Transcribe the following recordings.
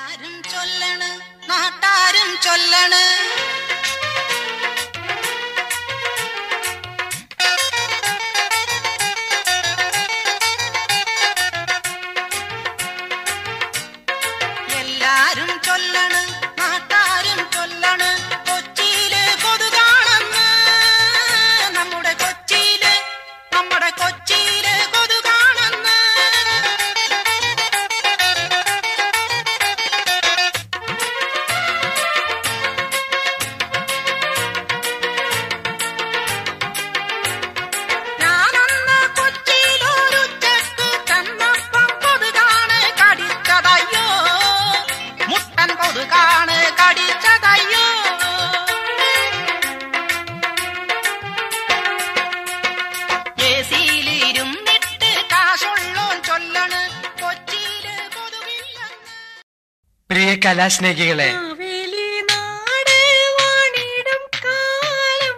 എല്ലാരും ചൊല്ലണ് നാട്ടാരും ചൊല്ലണ് എല്ലാരും ചൊല്ലണ് നാട്ടാരും ചൊല്ലണ് കൊച്ചിയില് കൊതുകാണെന്ന് നമ്മുടെ കൊച്ചിയില് നമ്മുടെ കൊച്ചിയില് കൊതുകാണെന്ന് ഞാനന്ന് കൊച്ചിയിലൊരുച്ചക്ക് ചെന്നപ്പം കൊതുകാണ് കടിച്ചതയ്യോ മുട്ടൻ കൊതുകാണ് കടിച്ചതയ്യോ ഏസിയിലിരുന്നിട്ട് കാശുള്ളോൻ ചൊല്ലണ് കൊച്ചിയില് കൊതുകില്ലെന്ന് പ്രിയ കലാസ്നേഹികളെ മാവേലി നാട് വാണിടും കാലം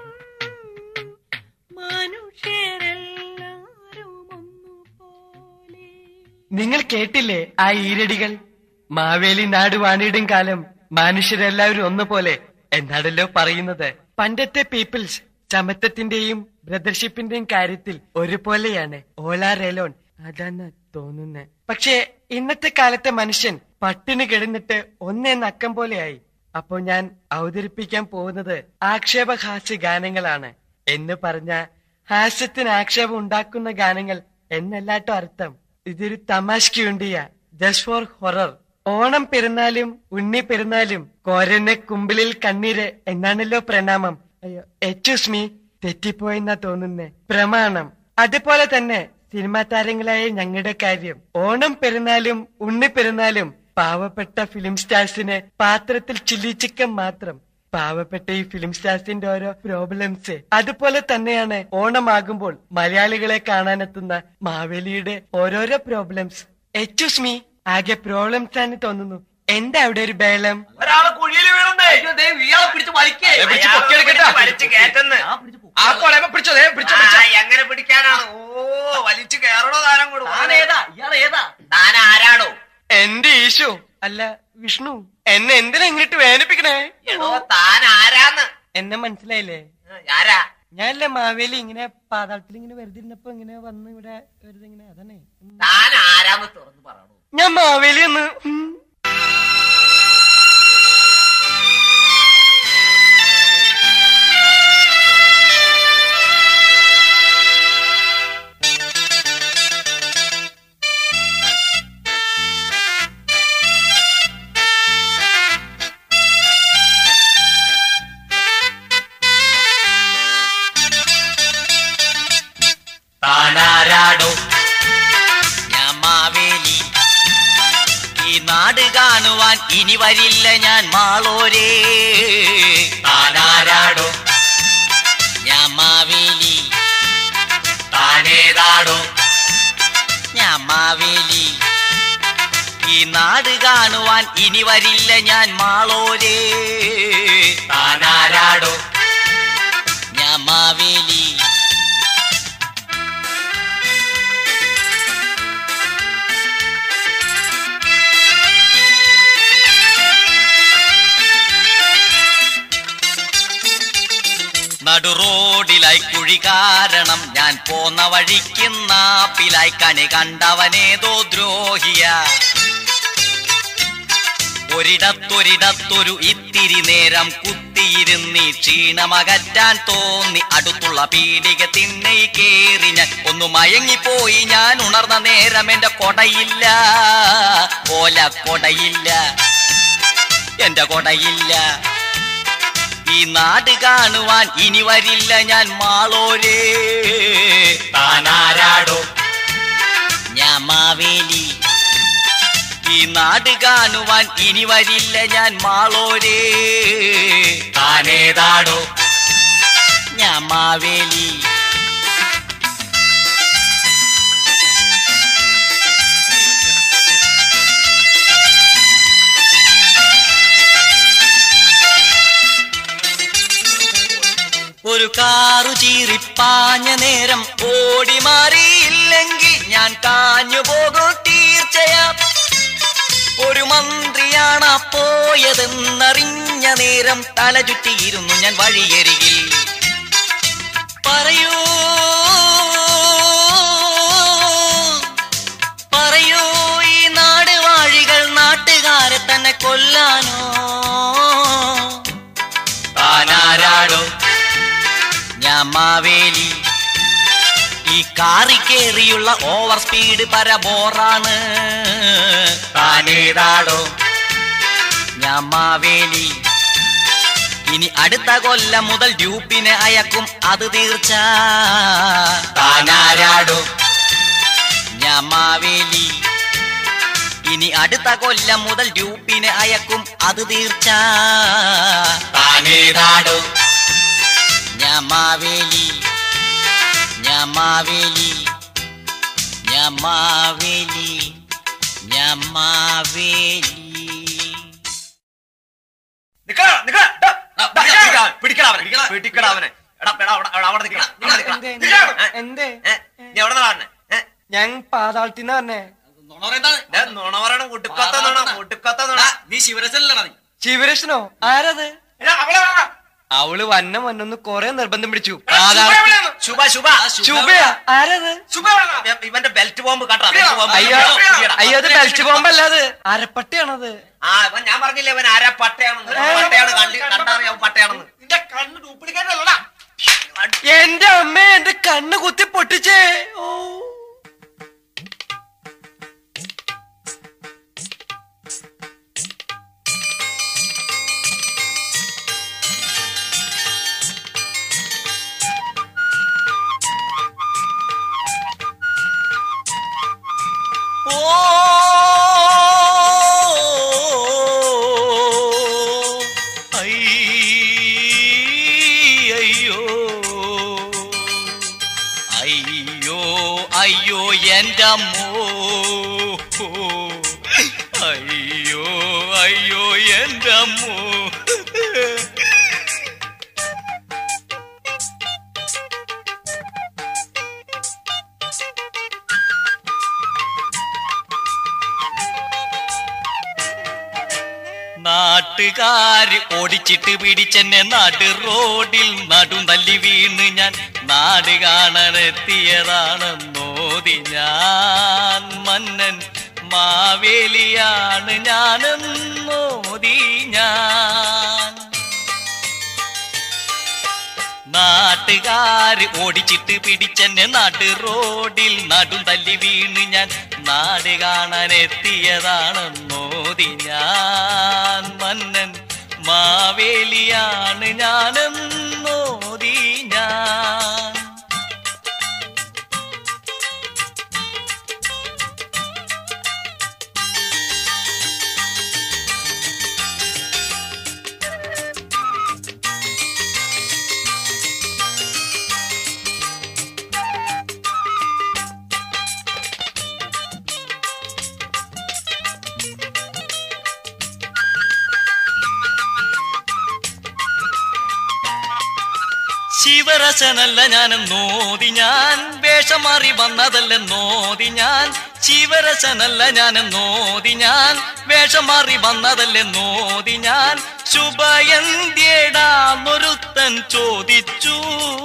മനുഷ്യരെല്ലാരും ഒന്നുപോലെ നിങ്ങൾ കേട്ടില്ലേ ആ ഈരടികൾ മാവേലി നാട് വാണിടും കാലം മനുഷ്യരെല്ലാവരും ഒന്നുപോലെ എന്നാണല്ലോ പറയുന്നത് പണ്ടത്തെ പീപ്പിൾസ് സമത്വത്തിന്റെയും ബ്രദർഷിപ്പിന്റെയും കാര്യത്തിൽ ഒരുപോലെയാണ് ഓലാർ എലോൺ അതാണ് തോന്നുന്നത് പക്ഷേ ഇന്നത്തെ കാലത്തെ മനുഷ്യൻ പട്ടിണി കിടന്നിട്ട് ഒന്നേ നക്കം പോലെയായി അപ്പോ ഞാൻ അവതരിപ്പിക്കാൻ പോകുന്നത് ആക്ഷേപഹാസ്യ ഗാനങ്ങളാണ് എന്ന് പറഞ്ഞ ഹാസ്യത്തിന് ആക്ഷേപം ഉണ്ടാക്കുന്ന ഗാനങ്ങൾ എന്നല്ലാട്ടോ അർത്ഥം ഇതൊരു തമാശയ്ക്ക് വേണ്ടിയാ ജസ്റ്റ് ഫോർ ഹൊറർ ഓണം പെരുന്നാലും ഉണ്ണി പെരുന്നാലും കോരനെ കുമ്പിളിൽ കണ്ണീര് എന്നാണല്ലോ പ്രണാമം അയ്യോ എക്സ്ക്യൂസ് മീ തെറ്റിപ്പോയെന്നാ തോന്നുന്നേ പ്രമാണം അതുപോലെ തന്നെ സിനിമാ താരങ്ങളായ ഞങ്ങളുടെ കാര്യം ഓണം പെരുന്നാലും ഉണ്ണി പെരുന്നാലും പാവപ്പെട്ട ഫിലിം സ്റ്റാർസിന് പാത്രത്തിൽ ചില്ലി ചിക്കൻ മാത്രം പാവപ്പെട്ട ഈ ഫിലിം സ്റ്റാർസിന്റെ ഓരോ പ്രോബ്ലംസ് അതുപോലെ തന്നെയാണ് ഓണമാകുമ്പോൾ മലയാളികളെ കാണാനെത്തുന്ന മാവേലിയുടെ ഓരോരോ പ്രോബ്ലംസ് എക്സ്ക്യൂസ് മീ ആകെ പ്രോബ്ലംസ് ആണ് തോന്നുന്നു എന്താ അവിടെ ഒരു ബേളം ഒരാള് കുഴിയിൽ വീണുന്നേ ഇയാളെ പിടിച്ച് വലിക്കേ ദേ പിടിച്ച് പൊക്കിയെടുക്കട്ടെ. വലിച്ച് കേട്ടെന്ന് ആ കൊളമ പിടിച്ചോ ദേ പിടിച്ചോ ആ, പിടിച്ചോ എങ്ങനെ പിടിക്കാനാണ് ഓ വലിച്ചു കേറണോ താരം കൂടെ താനേതാ ഇയാൾ ഏതാ താൻ ആരാണോ എന്റെ ഈശോ അല്ല വിഷ്ണു എന്നെ എന്തിനാ ഇങ്ങോട്ട് വേദനിപ്പിക്കണേ എടോ താൻ ആരാന്ന് എന്നെ മനസ്സിലായില്ലേ ആ, ആരാ ഞാനല്ലേ മാവേലി ഇങ്ങനെ പാതാളത്തിൽ ഇങ്ങനെ വെറുതെ ഇരുന്നപ്പോ ഇങ്ങനെ വന്ന് ഇവിടെ വെറുതെ ഇങ്ങനെ അതന്നെ ഉം. താൻ ആരാന്ന് തുറന്ന് പറയണോ ഞാൻ മാവേലി ഒന്ന് ഉം. താനാരാടോ ഞാൻ മാവേലി ഈ നാട് കാണുവാൻ ഇനി വരില്ല ഞാൻ മാളോരേ താനാരാടോ ഞാൻ മാവേലി താനേതാടോ ഞാൻ മാവേലി ഈ നാട് കാണുവാൻ ഇനി വരില്ല ഞാൻ മാളോരേ താനാരാടോ ഞാൻ മാവേലി നടുറോഡിലായി കുഴി കാരണം ഞാൻ പോന്ന വഴിക്ക് നാപ്പിലായി കണി കണ്ടവനേതോ ദ്രോഹിയ ഒരിടത്തൊരിടത്തൊരു ഇത്തിരി നേരം കുത്തിയിരുന്നീ ക്ഷീണമകറ്റാൻ തോന്നി അടുത്തുള്ള പീടിക തിണ്ണൈ കേറി ഞാൻ ഒന്ന് മയങ്ങിപ്പോയി ഞാൻ ഉണർന്ന നേരം എന്റെ കൊടയില്ല ഓല കൊടയില്ല എന്റെ കൊടയില്ല ഈ നാട് കാണുവാൻ ഇനി വരില്ല ഞാൻ മാളോരേ താനാരാടോ ഞാൻ മാവേലി ഈ നാട് കാണുവാൻ ഇനി വരില്ല ഞാൻ മാളോരേ താനേതാടോ ഞാൻ മാവേലി ഒരു കാറു ചീറിപ്പാഞ്ഞ നേരം ഓടി മാറിയില്ലെങ്കിൽ ഞാൻ കാഞ്ഞു പോകും തീർച്ചയാ ഒരു മന്ത്രിയാണ് പോയതെന്നറിഞ്ഞ നേരം തല ചുറ്റിയിരുന്നു ഞാൻ വഴിയരികിൽ പറയൂ പറയൂ ഈ നാട് വാഴികൾ നാട്ടുകാരെ തന്നെ കൊല്ലാനോ താനാരാടോ ഞാൻ മാവേലി ഈ കാറി കേറിയുള്ള ഓവർ സ്പീഡ് പരബോറാണ് താനേതാടോ ഞാൻ മാവേലി ഇനി അടുത്ത കൊല്ലം മുതൽ ഡ്യൂപ്പിനെ അയക്കും അത് തീർച്ച താനാരാടോ ഞാൻ മാവേലി ഇനി അടുത്ത കൊല്ലം മുതൽ ഡ്യൂപ്പിനെ അയക്കും അത് തീർച്ച താനേതാടോ ഞാൻ മാവേലി ഞാൻ മാവേലി ഞാൻ മാവേലി ഞാൻ മാവേലി നിക്കടാ, നിക്കടാ, ഡാ, ഡാ, പിടിക്കടാ, പിടിക്കടാ അവനെ, പിടിക്കടാ അവനെ. എടാ, എടാ, അവിടെ- അവിടെ- അവിടെ നിക്കടാ, അവിടെ നിക്കടാ. എന്തേ, നിക്കടാ. ഏ, എന്തേ ഏ, നീ എവിടെ നിന്നാ ഏ ഞാൻ പാതാളത്തിന്ന് പറഞ്ഞേ ഞാൻ നുണ പറയണം മുട്ടുക്കത്ത നുണ മുട്ടുക്കത്ത നുണ നീ ശിവരസല്ലടാ നീ ശിവരശ്നോ ആരത് എടാ, അവളെ വേണം. അവള് വന്ന വന്നൊന്ന് കൊറേ നിർബന്ധം പിടിച്ചു എടാ, ശുഭ പാതാള എവിടെയാണ്? ശുഭ ശുഭ ശുഭയാ ആരത് ശുഭ എവിടെയാണ്? ഇവ- ഇവന്റെ ബെൽറ്റ് ബോംബ് കണ്ടാ ബെൽറ്റ് ബോംബ് അയ്യോ ഇടിയടാ. അയ്യോ അത് ബെൽറ്റ് ബോംബല്ല അത് അരപ്പട്ടയാണത് ആ ഇവൻ ഞാൻ പറഞ്ഞില്ലേ ഇവൻ ആരാ പട്ടയാണെന്ന് ഏ. പട്ടയാണ് കണ്ട് കണ്ടറിയാവും പട്ടയാണെന്ന് നിന്റെ കണ്ണ് ഡ്യൂപ്ലിക്കേറ്റ് അല്ലടാ എന്റെ അമ്മ എന്റെ കണ്ണ് കുത്തി പൊട്ടിച്ചേ ഓ ഓ ഐ, അയ്യോ അയ്യോ അയ്യോ എൻ്റെ അമ്മോ അയ്യോ അയ്യോ എൻ്റെ അമ്മോ നാട്ടുകാര് ഓടിച്ചിട്ട് പിടിച്ചെന്നെ നാട് റോഡിൽ നടും തല്ലി വീണ് ഞാൻ നാട് കാണാനെത്തിയതാണെന്നോതി ഞാൻ മന്നൻ മാവേലിയാണ് ഞാനെന്നോതി ഞാൻ നാട്ടുകാര് ഓടിച്ചിട്ട് പിടിച്ചെന്നെ നാട്ട് റോഡിൽ നടും തല്ലി വീണ് ഞാൻ നാട് കാണാനെത്തിയതാണെന്നോതി ഞാൻ മന്നൻ മാവേലിയാണ് ഞാനെന്നോതി ഞാൻ ശിവരസനല്ല ഞാനെന്നോതി ഞാൻ വേഷം മാറി വന്നതല്ലെന്നോതി ഞാൻ ശിവരസനല്ല ഞാനെന്നോതി ഞാൻ വേഷം മാറി വന്നതല്ലെന്നോതി ഞാൻ ശുഭയന്ത്യേടാന്നൊരുത്തൻ ചോദിച്ചു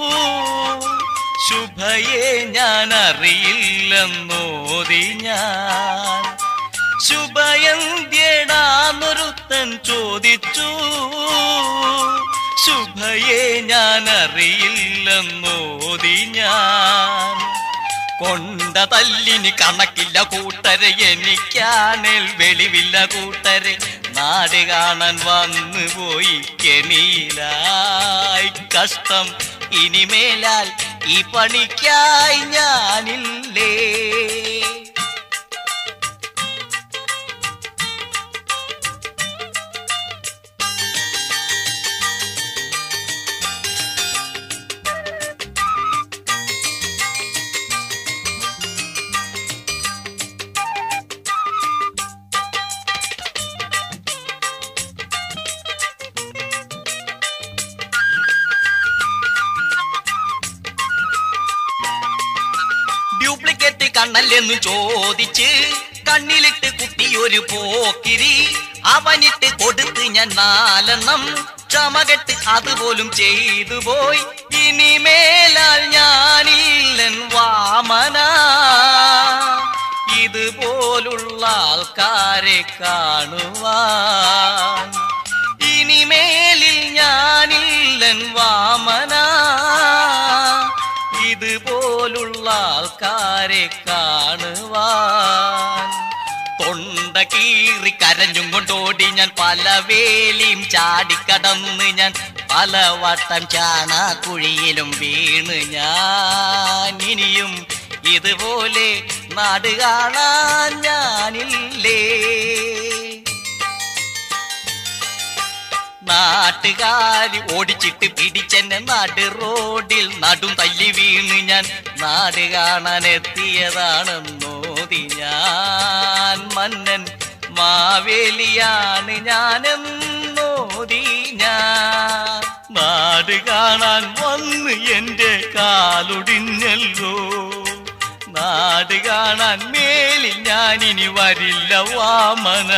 ശുഭയെ ഞാൻ അറിയില്ലെന്നോതി ഞാൻ ശുഭയന്ത്യേടാന്നൊരുത്തൻ ചോദിച്ചു ശുഭയെ ഞാൻ അറിയില്ലെന്നോതി ഞാൻ കൊണ്ട തല്ലിന് കണക്കില്ല കൂട്ടരെ എനിക്കാണേൽ വെളിവില്ല കൂട്ടരെ നാട് കാണാൻ വന്നു പോയി കെണിയിലായി കഷ്ടം ഇനിമേലാൽ ഈ പണിക്കായി ഞാനില്ലേ ഡ്യൂപ്ലിക്കേറ്റ് കണ്ണല്ലെന്ന് ചോദിച്ച് കണ്ണിലിട്ട് കുട്ടിയൊരു പോക്കിരി അവനിട്ട് കൊടുത്ത് ഞാൻ നാലെണ്ണം ക്ഷമകെട്ട് അതുപോലും ചെയ്തു പോയി ഇനിമേലാൽ ഞാനില്ലൻ വാമന ഇതുപോലുള്ള ആൾക്കാരെ കാണുവാൻ ഇനിമേലിൽ ഞാനില്ലൻ വാമന ഇതുപോലുള്ള ആൾക്കാരെ കാണുവാൻ തൊണ്ട കീറി കരഞ്ഞും കൊണ്ടോടി ഞാൻ പല വേലിയും ചാടിക്കടന്ന് ഞാൻ പല വട്ടം ചാണാക്കുഴിയിലും വീണ് ഞാൻ ഇനിയും ഇതുപോലെ നാട് കാണാൻ ഞാനില്ലേ നാട്ടുകാരി ഓടിച്ചിട്ട് പിടിച്ചെന്നെ നാട് റോഡിൽ നടും തല്ലി വീണ് ഞാൻ നാട് കാണാൻ എത്തിയതാണെന്നോതി ഞാൻ മന്നൻ മാവേലിയാണ് ഞാനെന്നോതി ഞാൻ നാട് കാണാൻ വന്ന് എന്റെ കാലൊടിഞ്ഞല്ലോ നാട് കാണാൻ മേലിൽ ഞാനിനി വരില്ല വാമന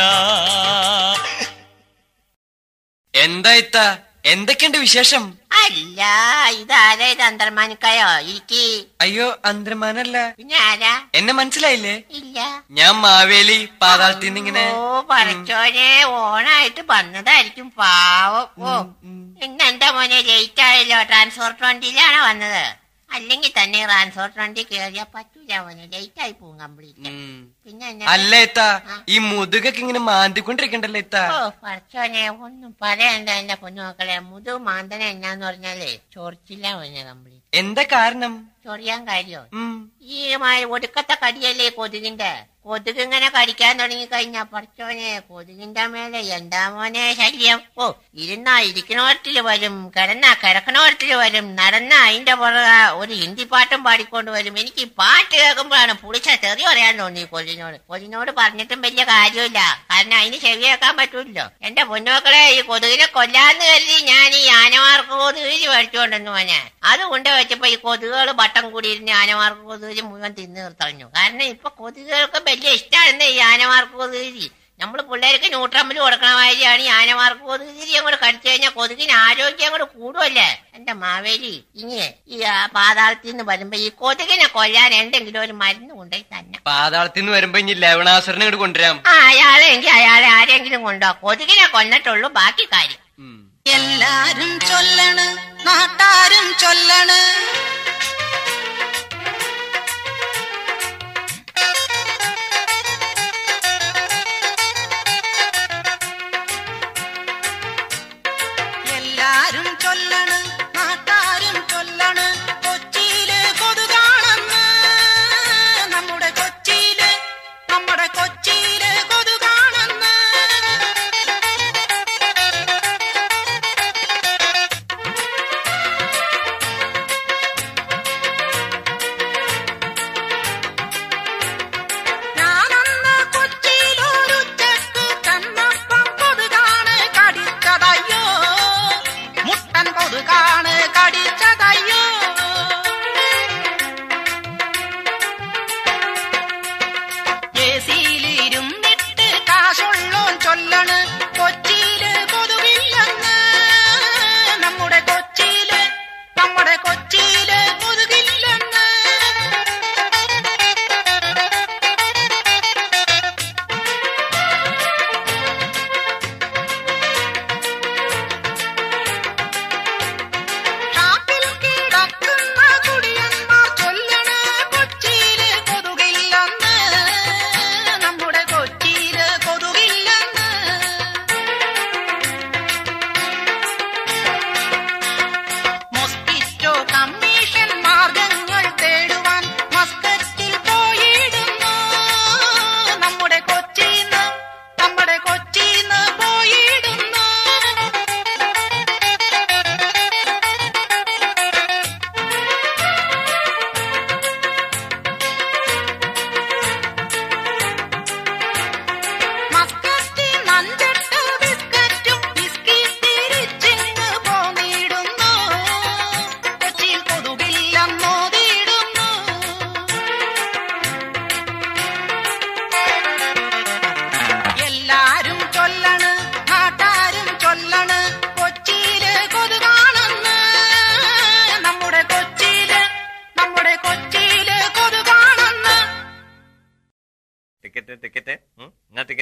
എന്താ ഇത്ത എന്തൊക്കെയുണ്ട് വിശേഷം അല്ല ഇതാരാ ഇത് അന്തർമാനിക്കായോ ഇരിക്കി അയ്യോ അന്തരമാനല്ല പിന്നെ ആരാ എന്നെ മനസ്സിലായില്ലേ ഇല്ല ഞാൻ മാവേലി പാതാളത്തിൽ നിന്ന് ഇങ്ങനെ ഓ പറച്ചോനെ ഓണായിട്ട് വന്നതായിരിക്കും പാവം ഓ ഇന്നെന്താ മോനെ ലേറ്റ് ആയല്ലോ ട്രാൻസ്പോർട്ട് വണ്ടിയിലാണോ വന്നത് അല്ലെങ്കിൽ തന്നെ ട്രാൻസ്പോർട്ട് വണ്ടി കേറിയാ പറ്റൂല മോനെ ലേറ്റ് ആയി പോകും കംപ്ലീറ്റ് ഉം. പിന്നെ എന്നാ? അല്ല ഇത്ത ഈ മുതുകൊക്കെ ഇങ്ങനെ മാന്തിക്കൊണ്ടിരിക്കണ്ടല്ലോ ഇത്ത ഓ പറച്ചോനെ ഒന്നും പറയണ്ട എന്റെ പൊന്നുമക്കളെ മുതു മാന്തന എന്നാന്ന് പറഞ്ഞാലേ ചൊറിച്ചില്ല മോനെ കംപ്ലീറ്റ് എന്താ കാരണം ചൊറിയാൻ കാര്യോ ഉം. ഈ മ- ഒടുക്കത്തെ കടിയല്ലേ കൊതുകിന്റെ കൊതുക് ഇങ്ങനെ കടിക്കാൻ തുടങ്ങി കഴിഞ്ഞാ പഠിച്ചോനെ കൊതുകിന്റെ മേലെ എന്താ മോനെ ശല്യം ഓ ഇരുന്നാ ഇരിക്കണോടത്തില് വരും കിടന്നാ കിടക്കണോടത്തില് വരും നടന്ന അതിന്റെ പുറകെ ഒരു ഹിന്ദി പാട്ടും പാടിക്കൊണ്ട് വരും എനിക്ക് ഈ പാട്ട് കേൾക്കുമ്പോഴാണ് പുളിച്ച തെറി പറയാൻ തോന്നി കൊല്ലിനോട് കൊല്ലിനോട് പറഞ്ഞിട്ടും വലിയ കാര്യമില്ല കാരണം അതിന് ചെവി കേൾക്കാൻ പറ്റൂല്ലോ എന്റെ പൊന്നുമക്കളെ ഈ കൊതുകിനെ കൊല്ലാന്ന് കരുതി ഞാൻ ഈ ആനമാർക്ക് കൊതുകിരി മേടിച്ചുകൊണ്ടെന്ന് മോനെ അത് കൊണ്ട് വെച്ചപ്പോ ഈ കൊതുകുകൾ ബട്ടം കൂടിയിരുന്ന് ആനമാർക്ക് കൊതുകിരി മുഴുവൻ തിന്നു നിർത്തറിഞ്ഞു കാരണം ഇപ്പൊ കൊതുകുകൾക്ക് വലിയ ഇഷ്ടമാണ് ഈ ആനമാർക്ക് കൊതുകിരി നമ്മള് പിള്ളേർക്ക് ന്യൂട്രമ്പിൽ കൊടുക്കണ മാതിരിയാണ് ഈ ആനമാർക്ക് കൊതുകിരി അങ്ങോട്ട് കടിച്ചു കഴിഞ്ഞാൽ കൊതുകിന് ആരോഗ്യം അങ്ങോട്ട് കൂടുമല്ലേ എന്റെ മാവേലി ഇനി ഈ ആ പാതാളത്തിൽ നിന്ന് വരുമ്പോ ഈ കൊതുകിനെ കൊല്ലാൻ എന്തെങ്കിലും ഒരു മരുന്ന് കൊണ്ടുപോയി തന്നെ പാതാളത്തിൽ നിന്ന് വരുമ്പോ ഇനി ലവണാസുരനെ ഇങ്ങോട്ട് കൊണ്ടുവരാം ആ അയാളെ എങ്കിൽ അയാളെ ആരെങ്കിലും കൊണ്ടോ കൊതുകിനെ കൊന്നിട്ടുള്ളൂ ബാക്കി കാര്യം ഉം. എല്ലാരും ചൊല്ലണ് നാട്ടാരും ചൊല്ലണ് എല്ലാരും ചൊല്ലണ് നാട്ടാരും ചൊല്ലണ് കൊച്ചിയില് കൊതുകാണെന്ന് നമ്മുടെ കൊച്ചിയില് നമ്മുടെ കൊച്ചിയില് കൊതുകാണെന്ന്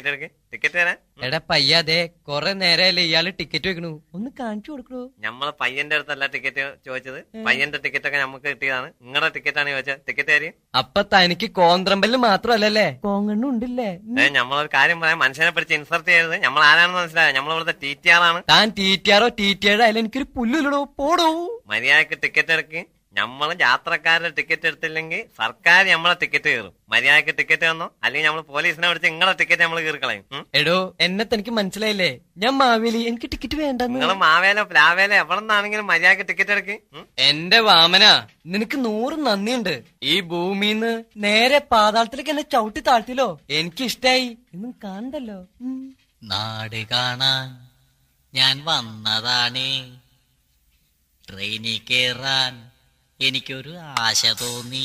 ടിക്കറ്റ് എടുക്ക് ടിക്കറ്റ് തരാൻ എടാ പയ്യാതെ കൊറേ നേരമല്ലേ ഇയാള് ടിക്കറ്റ് വെക്കണു ഒന്ന് കാണിച്ചു കൊടുക്കണോ നമ്മളെ പയ്യന്റെ അടുത്തല്ല ടിക്കറ്റ് ചോദിച്ചത് പയ്യന്റെ ടിക്കറ്റ് ഒക്കെ നമുക്ക് കിട്ടിയതാണ് നിങ്ങളുടെ ടിക്കറ്റ് ആണ് ചോദിച്ചത് ടിക്കറ്റ് തരും അപ്പൊ തനിക്ക് കോന്ത്രമ്പല് മാത്രല്ലല്ലേ കോങ്ങണ്ണും ഉണ്ടല്ലേ ഏ നമ്മളൊരു കാര്യം പറയാം മനുഷ്യനെ പിടിച്ച് ഇൻസർട്ട് ചെയ്യരുത് നമ്മൾ ആരാണെന്ന് മനസ്സിലായോ നമ്മളിവിടുത്തെ ടി ടി ആറാണ് താൻ ടീറ്റിയാറോ ടീറ്റിയാറോ അതിൽ എനിക്കൊരു പുല്ലില്ലടോ പോടോ മര്യാദക്ക് ടിക്കറ്റ് എടുക്ക് നമ്മൾ യാത്രക്കാരുടെ ടിക്കറ്റ് എടുത്തില്ലെങ്കിൽ സർക്കാർ നമ്മളെ ടിക്കറ്റ് കയറും മര്യാദക്ക് ടിക്കറ്റ് തന്നോ അല്ലെങ്കിൽ നമ്മൾ പോലീസിനെ വിളിച്ച് നിങ്ങളെ ടിക്കറ്റ് നമ്മൾ കീറിക്കളയും ഉം? എടോ എന്നെ തനിക്ക് മനസ്സിലായില്ലേ ഞാൻ മാവേലി എനിക്ക് ടിക്കറ്റ് വേണ്ടെന്ന് നിങ്ങൾ മാവേലോ പ്ലാവേലോ എവിടെ നിന്നാണെങ്കിലും മര്യാദക്ക് ടിക്കറ്റ് എടുക്ക് ഉം? എന്റെ വാമന നിനക്ക് നൂറ് നന്ദിയുണ്ട് ഈ ഭൂമിന്ന് നേരെ പാതാളത്തിലേക്ക് എന്നെ ചവിട്ടി താഴ്ത്തിലോ എനിക്ക് ഇഷ്ടായി ഇന്നും കാണണ്ടല്ലോ ഉം. നാട് കാണാൻ ഞാൻ വന്നതാണ് ട്രെയിനിൽ കേറാൻ എനിക്കൊരു ആശ തോന്നി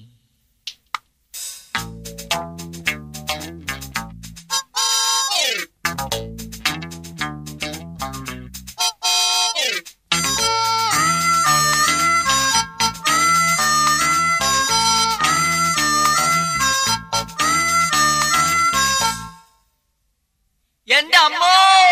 എന്റെ അമ്മോ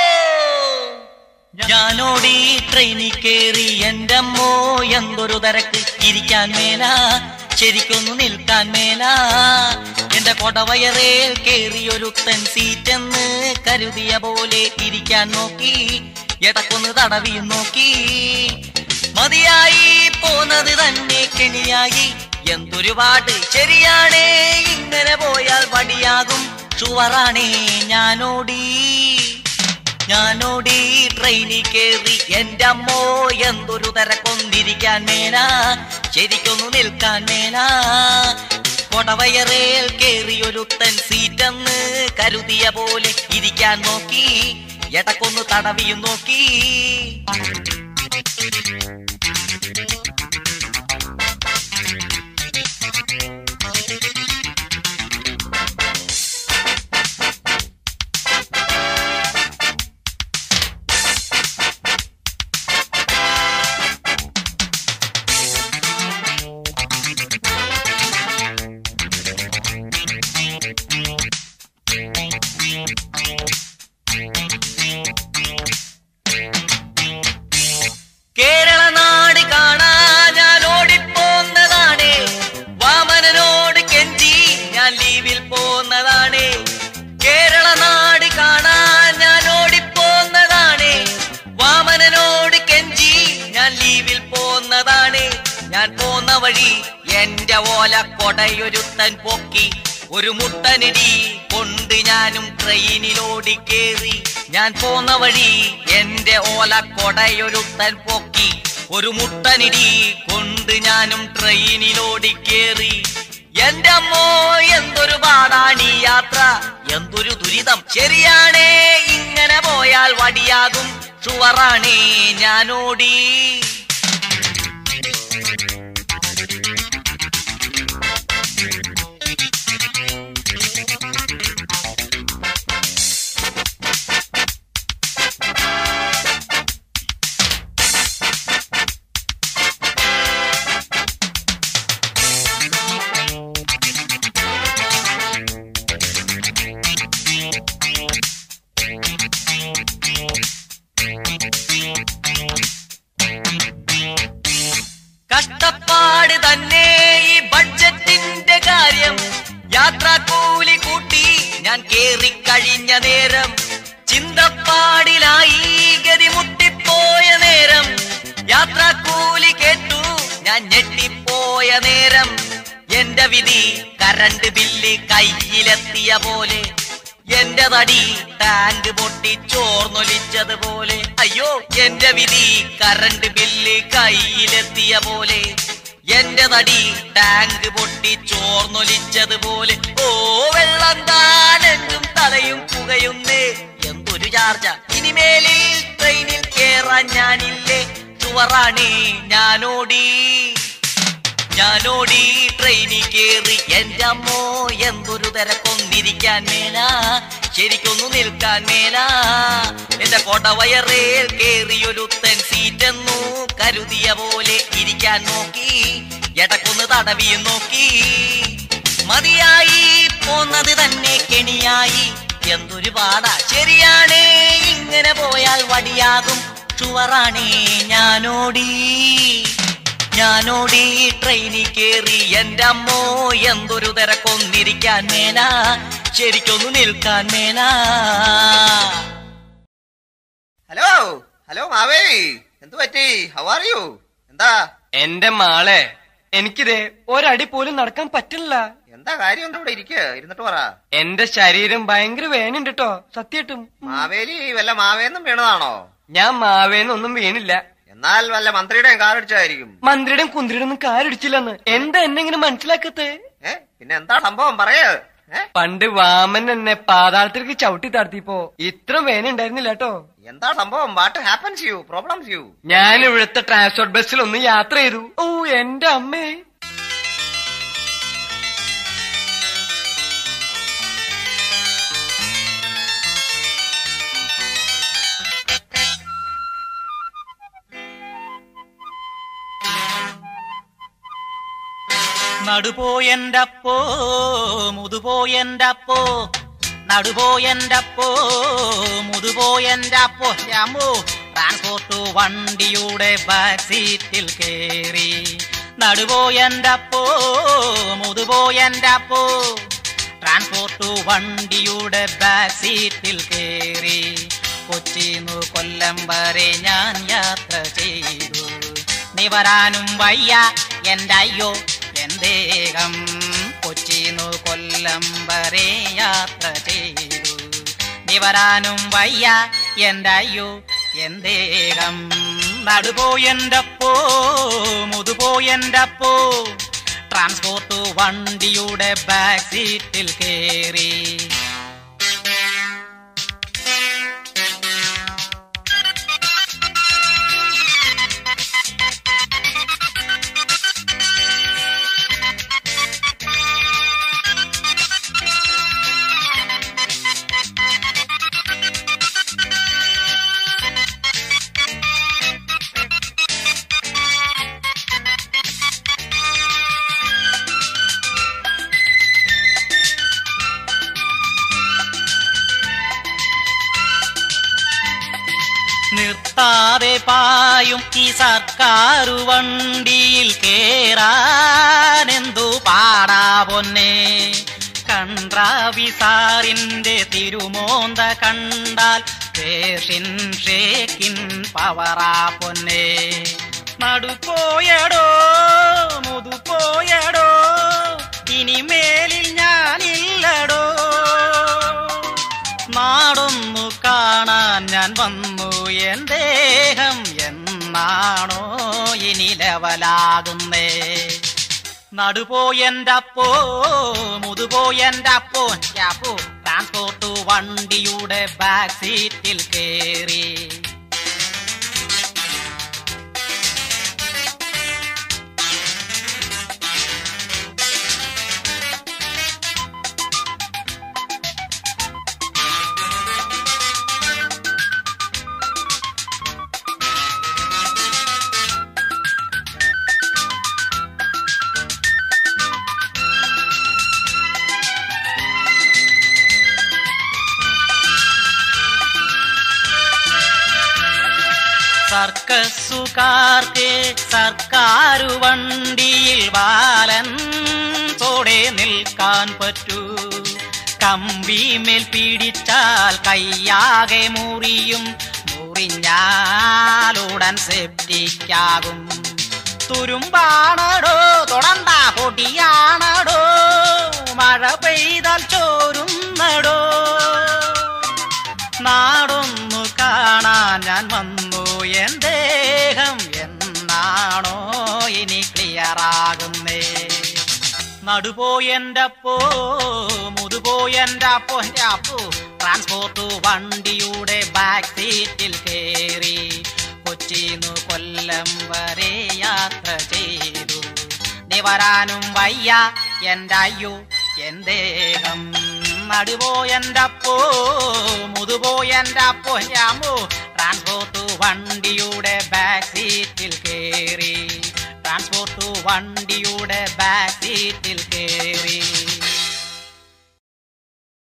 ഞാനോടി ട്രെയിനിൽ കേറി എന്റെ അമ്മോ എന്തൊരു തിരക്ക് ഇരിക്കാൻ മേല ശരിക്കൊന്നു നിൽക്കാൻ മേല എന്റെ കൊടവയറേൽ കേറിയൊരുത്തൻ സീറ്റെന്ന് കരുതിയ പോലെ ഇരിക്കാൻ നോക്കി എടക്കൊന്ന് തടവിയും നോക്കി മതിയായി പോന്നത് തന്നെ കെണിയായി എന്തൊരു പാട്ട് ശരിയാണേ ഇങ്ങനെ പോയാൽ വടിയാകും ഷുവറാണേ ഞാനോടി ഞാനോടി ട്രെയിനിൽ കേറി എന്റെ അമ്മോ എന്തൊരു തിരക്കൊന്നിരിക്കാൻ മേല ശരിക്കൊന്നു നിൽക്കാൻ മേല കൊടവയറേൽ കേറിയൊരുത്തൻ സീറ്റെന്ന് കരുതിയ പോലെ ഇരിക്കാൻ നോക്കി എടക്കൊന്ന് തടവിയും നോക്കി കേരള നാട് കാണാൻ ഞാൻ ഓടിപ്പോന്നതാണ് വാമനനോട് കെഞ്ചി ഞാൻ ലീവിൽ പോന്നതാണ് കേരള നാട് കാണാൻ ഞാൻ ഓടിപ്പോന്നതാണ് വാമനനോട് കെഞ്ചി ഞാൻ ലീവിൽ പോന്നതാണ് ഞാൻ പോന്ന വഴി എന്റെ ഓല കൊടയൊരുത്തൻ പൊക്കി ഒരു മുട്ടനിടി കൊണ്ട് ഞാനും ട്രെയിനിലോടി കേറി ഞാൻ പോന്ന വഴി എന്റെ ഓല കൊടയൊരുത്തൻ പൊക്കി ഒരു മുട്ടനിടി കൊണ്ട് ഞാനും ട്രെയിനിലോടി കേറി എന്റെ അമ്മോ എന്തൊരു പാടാണീ യാത്ര എന്തൊരു ദുരിതം ശരിയാണേ ഇങ്ങനെ പോയാൽ വടിയാകും ഷുവറാണേ ഞാനോടി കഷ്ടപ്പാട് തന്നെ ഈ ബഡ്ജറ്റിന്റെ കാര്യം യാത്രാക്കൂലി കൂട്ടി ഞാൻ കേറി കഴിഞ്ഞ നേരം ചിന്തപ്പാടിലായി ഗതി മുട്ടിപ്പോയ നേരം യാത്രാക്കൂലി കേട്ടു ഞാൻ ഞെട്ടിപ്പോയ നേരം എന്റെ വിധി കരണ്ട് ബില്ല് കയ്യിലെത്തിയ പോലെ എന്റെ തടി ടാങ്ക് പൊട്ടി ചോർന്നൊലിച്ചതുപോലെ അയ്യോ എന്റെ വിധി കറണ്ട് ബില്ല് കയ്യിലെത്തിയ പോലെ എന്റെ തടി ടാങ്ക് പൊട്ടി ചോർന്നൊലിച്ചതുപോലെ ഓ വെള്ളം താനെന്തും തലയും പുകയുന്നേ എന്തൊരു ചാർജ ഇനിമേലിൽ ട്രെയിനിൽ കേറാൻ ഞാനില്ലേ ചുവറാണേ ഞാനോടി ഞാനോടി ട്രെയിനിൽ കേറി എന്റെ അമ്മോ എന്തൊരു തിരക്കൊന്നിരിക്കാൻ മേല ശരിക്കൊന്നു നിൽക്കാൻ മേല എന്റെ കൊടവയറേൽ കേറിയൊരുത്തൻ സീറ്റെന്നു കരുതിയ പോലെ ഇരിക്കാൻ നോക്കി എടക്കൊന്ന് തടവിയും നോക്കി മതിയായി പോന്നത് തന്നെ കെണിയായി എന്തൊരു പാടാ ശരിയാണേ ഇങ്ങനെ പോയാൽ വടിയാകും ചുവറാണേ ഞാനോടി ഞാനോടി ട്രെയിനിൽ കേറി എന്റെ അമ്മോ എന്തൊരു തിരക്കൊന്നിരിക്കാൻ മേല ശരിക്കൊന്നു നിൽക്കാൻ മേല ഹലോ ഹലോ മാവേ എന്തു പറ്റി ഹൗ ആർ യു എന്താ എന്റെ മാളെ എനിക്കിതേ ഒരടി പോലും നടക്കാൻ പറ്റില്ല എന്താ കാര്യം എന്താ ഇവിടെ ഇരിക്കുക ഇരുന്നിട്ട് പറ എന്റെ ശരീരം ഭയങ്കര വേനുണ്ട് കേട്ടോ സത്യമായിട്ടും മാവേലി വല്ല മാവേന്നും വീണതാണോ ഞാൻ മാവേന്നൊന്നും വീണില്ല എന്നാൽ വല്ല മന്ത്രിയുടെയും കാറടിച്ചായിരിക്കും മന്ത്രിയുടെയും കുന്തിരിയുടെ ഒന്നും കാരടിച്ചില്ലെന്ന് എന്താ എന്നെ ഇങ്ങനെ മനസ്സിലാക്കത്തെ ഏ പിന്നെ എന്താ സംഭവം പറയേ ഏ പണ്ട് വാമൻ എന്നെ പാതാളത്തിലേക്ക് ചവിട്ടി താഴ്ത്തിയപ്പോ ഇത്ര വേനുണ്ടായിരുന്നില്ല കേട്ടോ എന്താ സംഭവം what happens you problems you ഞാൻ ഇവിടുത്തെ ട്രാൻസ്പോർട്ട് ബസ്സിൽ ഒന്ന് യാത്ര ചെയ്തു ഓ എന്റെ അമ്മേ നടുപോയെൻ്റപ്പോ മുതുപോയെൻ്റപ്പോ നടുപോയെൻ്റപ്പോ മുതുപോയെൻ്റപ്പോ രാമോ ട്രാൻസ്പോർട്ട് വണ്ടിയുടെ ബാക്ക് സീറ്റിൽ കേറി നടുപോയെൻ്റപ്പോ മുതുപോയെൻ്റപ്പോ ട്രാൻസ്പോർട്ട് വണ്ടിയുടെ ബാക്ക് സീറ്റിൽ കേറി കൊച്ചിന്നു കൊല്ലം വരെ ഞാൻ യാത്ര ചെയ്തു നീ വരാനും വയ്യ എൻ്റെ അയ്യോ എന്തേകം കൊച്ചിന്നു കൊല്ലം വരെ യാത്ര ചെയ്തു നീ വരാനും വയ്യ എൻ്റെ അയ്യോ എന്തേകം നടുപോയെൻ്റപ്പോ മുതുപോയെൻ്റപ്പോ ട്രാൻസ്പോർട്ട് വണ്ടിയുടെ ബാക്ക് സീറ്റിൽ കേറി നിർത്താതെ പായും ഈ സർക്കാരു വണ്ടിയിൽ കേറാനെന്തു പാടാ പൊന്നെ കൺട്രാവി സാറിന്റെ തിരുമോന്ത കണ്ടാൽ പേഷിൻ ഷേക്കിൻ പവറാ പൊന്നെ നടുപോയടോ മുതുപോയടോ ഇനിമേലിൽ ഞാനില്ലടോ നാടൊന്നു കാണാൻ ഞാൻ വന്നു എൻ ദേഹം എന്നാണോ ഇനി ലെവലാകുന്നേ നടുപോയെൻ്റപ്പോ മുതുപോയെൻ്റപ്പോ യാപ്പോ ട്രാൻസ്പോർട്ട് വണ്ടിയുടെ ബാക്ക് സീറ്റിൽ കേറി സർക്കസുകാർക്ക് സർക്കാരു വണ്ടിയിൽ ബാലൻ തോടെ നിൽക്കാൻ പറ്റൂ കമ്പിമേൽ പിടിച്ചാൽ കയ്യാകെ മുറിയും മുറിഞ്ഞാലുടൻ സെപ്റ്റിക്കാകും തുരുമ്പാണടോ തൊടണ്ട പൊടിയാണടോ മഴ പെയ്താൽ ചോരുന്നടോ നാടൊന്നു കാണാൻ ഞാൻ വന്നു എൻ ദേഹം എന്നാണോ ഇനി ക്ലിയറാകുന്നേ നടുപോയെൻ്റപ്പോ മുതുപോയെൻ്റപ്പോ എൻ്റെ അപ്പോ ട്രാൻസ്പോർട്ട് വണ്ടിയുടെ ബാക്ക് സീറ്റിൽ കേറി കൊച്ചിന്നു കൊല്ലം വരെ യാത്ര ചെയ്തു നീ വരാനും വയ്യ എൻ്റെ അയ്യോ എൻ ദേഹം നടുപോയെൻ്റപ്പോ മുതുപോയെൻ്റപ്പോ ഞാമോ ട്രാൻസ്പോർട്ട് വണ്ടിയുടെ ബാക്ക് സീറ്റിൽ കേറി ട്രാൻസ്പോർട്ട് വണ്ടിയുടെ ബാക്ക് സീറ്റിൽ കേറി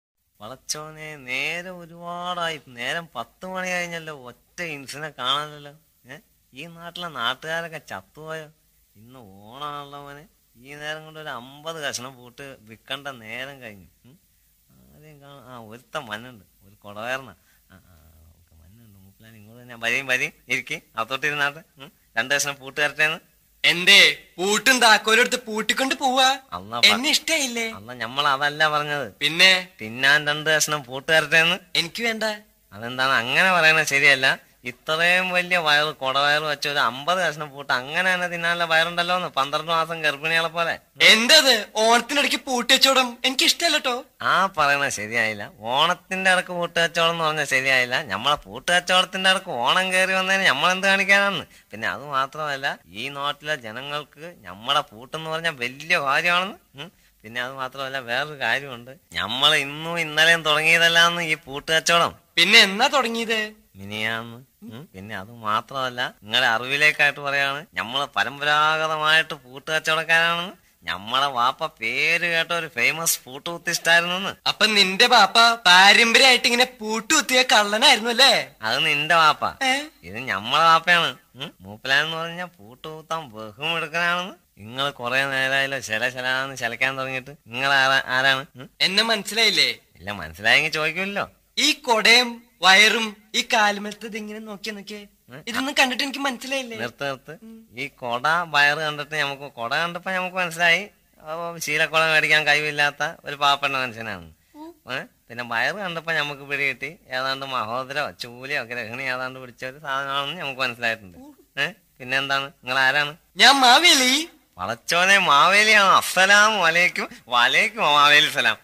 വളച്ചോനെ നേരം ഒരുപാടായി നേരം പത്ത് മണി കഴിഞ്ഞല്ലോ ഒറ്റ ഇൻസിനെ കാണാനല്ലോ ഏ ഈ നാട്ടിലെ നാട്ടുകാരൊക്കെ ചത്തുപോയോ ഇന്ന് ഓണാണല്ലോ മോനെ ഈ നേരം കൊണ്ട് ഒരു അമ്പത് കഷ്ണം പൂട്ട് വിൽക്കേണ്ട നേരം കഴിഞ്ഞു ഉം. ആരെയും കാണാൻ ആ ഒരുത്ത മണ്ണുണ്ട് ഒരു കുടവേർന്ന ആ ആ ഓക്കെ മണ്ണുണ്ട് മൂപ്പിലാൻ ഇങ്ങോട്ട് തന്നെ വരിയും വരിയും ഇരിക്കും അത്തോട്ടിരുന്നാട്ടെ ഉം. രണ്ട് കഷ്ണം പൂട്ട് തരട്ടേന്ന് എന്തേ പൂട്ടും താക്കോലും എടുത്ത് പൂട്ടിക്കൊണ്ട് പോവാ അന്നാ എന്നെ ഇഷ്ടയില്ലേ അല്ല നമ്മൾ അതല്ല പറഞ്ഞത് പിന്നെ തിന്നാൻ രണ്ട് കഷ്ണം പൂട്ട് തരട്ടേന്ന് എനിക്ക് വേണ്ട അതെന്താണ് അങ്ങനെ പറയുന്നത് ശരിയല്ല ഇത്രയും വലിയ വയറ് കൊടവയറ് വെച്ച ഒരു അമ്പത് കഷ്ണം പൂട്ട് അങ്ങനെ തന്നെ തിന്നാനുള്ള വയറുണ്ടല്ലോ എന്ന് പന്ത്രണ്ട് മാസം ഗർഭിണികളെ പോലെ എന്തത് ഓണത്തിനിടയ്ക്ക് പൂട്ടി വെച്ചോടും എനിക്ക് ഇഷ്ടല്ലോ ആ പറയണത് ശരിയായില്ല ഓണത്തിന്റെ ഇടക്ക് പൂട്ട് കച്ചവടം എന്ന് പറഞ്ഞാൽ ശരിയായില്ല നമ്മളെ പൂട്ട് കച്ചവടത്തിന്റെ ഇടക്ക് ഓണം കയറി വന്നതിന് നമ്മൾ എന്ത് കാണിക്കാനാണ് പിന്നെ അത് മാത്രമല്ല ഈ നാട്ടിലെ ജനങ്ങൾക്ക് നമ്മളെ പൂട്ടെന്ന് പറഞ്ഞാൽ വലിയ കാര്യമാണെന്ന് ഉം. പിന്നെ അത് മാത്രമല്ല വേറൊരു കാര്യമുണ്ട് നമ്മൾ ഇന്നും ഇന്നലെയും തുടങ്ങിയതല്ലാന്ന് ഈ പൂട്ട് കച്ചവടം പിന്നെ എന്നാ തുടങ്ങിയത് മിനിയാന്ന് ഉം. പിന്നെ അത് മാത്രമല്ല നിങ്ങളുടെ അറിവിലേക്കായിട്ട് പറയാണ് നമ്മള് പരമ്പരാഗതമായിട്ട് പൂട്ട് കച്ചവടക്കാരാണെന്ന് നമ്മളെ വാപ്പ പേര് കേട്ട ഒരു ഫേമസ് പൂട്ട് കുത്തിസ്റ്റായിരുന്നു അപ്പൊ നിന്റെ പാപ്പ പാരമ്പര്യമായിട്ട് ഇങ്ങനെ പൂട്ടി കുത്തിയ കള്ളനായിരുന്നു അല്ലേ അത് നിന്റെ വാപ്പ ഏ? ഇത് ഞമ്മളെ വാപ്പയാണ് ഉം. മൂപ്പലാന്ന് പറഞ്ഞാൽ പൂട്ട് കുത്താൻ ബഹും എടുക്കാനാണെന്ന് നിങ്ങൾ കുറെ നേരമായല്ലോ ചില ചിലാന്ന് ചിലക്കാൻ തുടങ്ങിയിട്ട് നിങ്ങൾ ആരാണ് ഉം? എന്നെ മനസ്സിലായില്ലേ ഇല്ല മനസ്സിലായെങ്കിൽ ചോദിക്കുമല്ലോ ഈ കൊടയും വയറും ഈ കാലുമത്തത് ഇങ്ങനെ നോക്കിയാ നോക്കിയേ ഇതൊന്നും കണ്ടിട്ട് എനിക്ക് മനസ്സിലായില്ലേ നിർത്ത് നിർത്ത് ഈ കൊട വയറ് കണ്ടിട്ട് നമുക്ക് കൊട കണ്ടപ്പോ നമുക്ക് മനസ്സിലായി അപ്പൊ ശീലക്കുട മേടിക്കാൻ കഴിവില്ലാത്ത ഒരു പാവപ്പെട്ട മനുഷ്യനാണ് ഏ? പിന്നെ വയറ് കണ്ടപ്പോ നമുക്ക് പിടികിട്ടി ഏതാണ്ട് മഹോദരോ ചൂലയോ ഗ്രഹിണി ഏതാണ്ട് പിടിച്ച ഒരു സാധനമാണെന്ന് നമുക്ക് മനസ്സിലായിട്ടുണ്ട് ഏഹ് പിന്നെ എന്താണ് നിങ്ങൾ ആരാണ് ഞാൻ മാവേലി വളച്ചോനെ മാവേലിയാണ് അസ്സലാം വലൈക്കും വലൈക്കും മാവേലി സലാം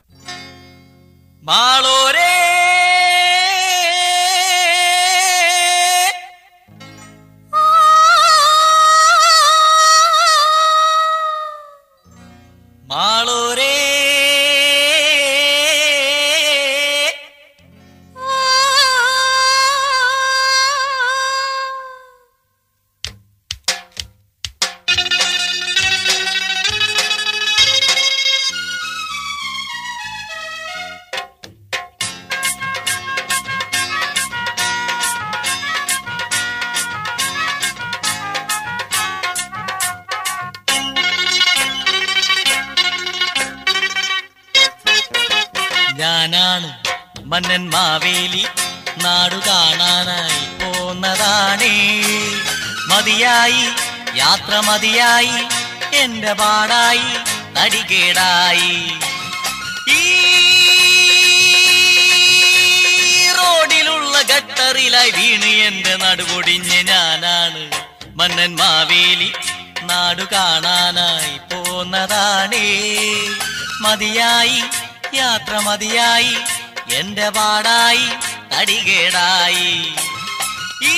മാളോരേ മാളോരേ ഞാനാണ് മന്നൻ മാവേലി നാടു കാണാനായി പോന്നതാണേ മതിയായി യാത്ര മതിയായി എന്റെ പാടായി തടികേടായി ഈ റോഡിലുള്ള ഗട്ടറിലായി വീണ് എന്റെ നടുപൊടിഞ്ഞ് ഞാനാണ് മന്നൻ മാവേലി നാടു കാണാനായി പോന്നതാണേ മതിയായി യാത്ര മതിയായി എന്റെ പാടായി തടികേടായി ഈ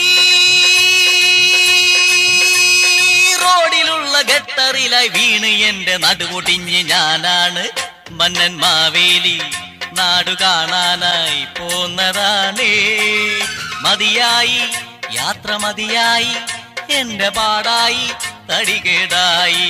റോഡിലുള്ള ഗട്ടറിലായി വീണ് എന്റെ നടുപൊടിഞ്ഞ് ഞാനാണ് മന്നൻ മാവേലി നാടു കാണാനായി പോന്നതാണേ മതിയായി യാത്ര മതിയായി എന്റെ പാടായി തടികേടായി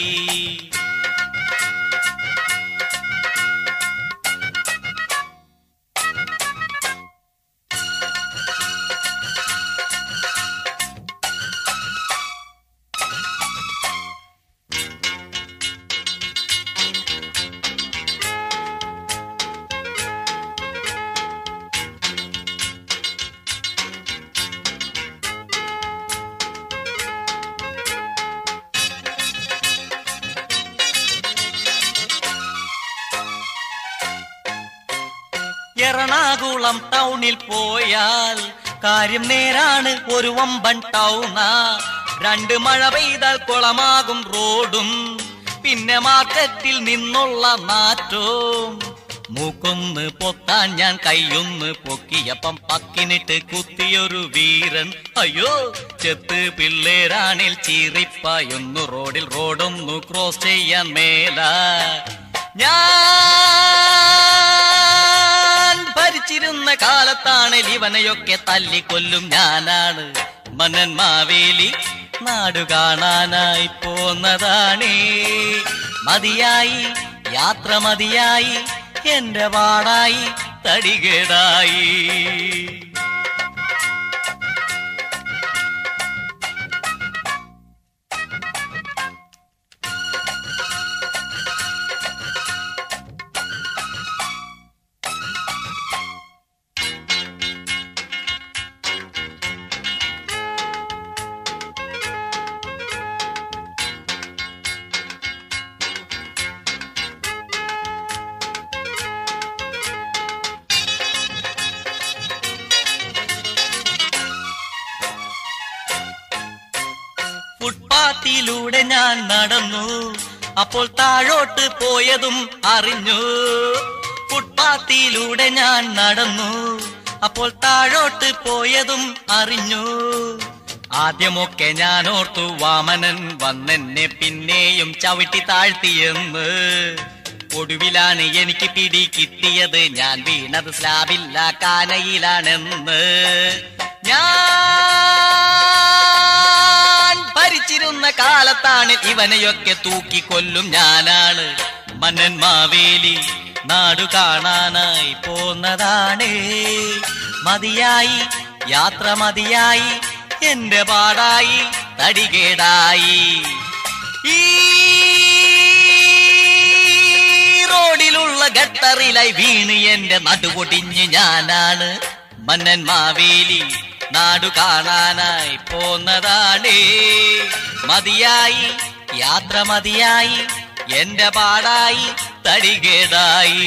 എറണാകുളം ടൗണിൽ പോയാൽ കാര്യം നേരാണ് ഒരു വമ്പൻ ടൗണാ രണ്ട് മഴ പെയ്താൽ കുളമാകും റോഡും പിന്നെ മാർക്കറ്റിൽ നിന്നുള്ള നാറ്റവും മൂക്കൊന്ന് പൊത്താൻ ഞാൻ കൈയൊന്ന് പൊക്കിയപ്പം പക്കിനിട്ട് കുത്തിയൊരു വീരൻ അയ്യോ ചെത്ത് പിള്ളേരാണിൽ ചീറിപ്പായൊന്നു റോഡിൽ റോഡൊന്നു ക്രോസ് ചെയ്യാൻ മേല ഞാൻ ഭരിച്ചിരുന്ന കാലത്താണ് ഇവനെയൊക്കെ തല്ലിക്കൊല്ലും ഞാനാണ് മന്നൻ മാവേലി നാടു കാണാനായി പോന്നതാണേ മതിയായി യാത്ര മതിയായി എന്റെ പാടായി തടികേടായി ഫുട്പാത്തിലൂടെ ഞാൻ നടന്നു അപ്പോൾ താഴോട്ട് പോയതും അറിഞ്ഞു ഫുട്പാത്തിലൂടെ ഞാൻ നടന്നു അപ്പോൾ താഴോട്ട് പോയതും അറിഞ്ഞു ആദ്യമൊക്കെ ഞാൻ ഓർത്തു വാമനൻ വന്നെന്നെ പിന്നെയും ചവിട്ടി താഴ്ത്തിയെന്ന് ഒടുവിലാണ് എനിക്ക് പിടി കിട്ടിയത് ഞാൻ വീണത് സ്ലാബില്ല കാനയിലാണെന്ന് ഞാൻ ഭരിച്ചിരുന്ന കാലത്താണ് ഇവനെയൊക്കെ തൂക്കിക്കൊല്ലും ഞാനാണ് മന്നൻ മാവേലി നാടു കാണാനായി പോന്നതാണ് മതിയായി യാത്ര മതിയായി എന്റെ പാടായി തടികേടായി ഈ റോഡിലുള്ള ഗട്ടറിലായി വീണ് എന്റെ നടുപൊടിഞ്ഞ് ഞാനാണ് മന്നൻ മാവേലി നാടു കാണാനായി പോന്നതാണ് മതിയായി യാത്ര മതിയായി എന്റെ പാടായി തടികേടായി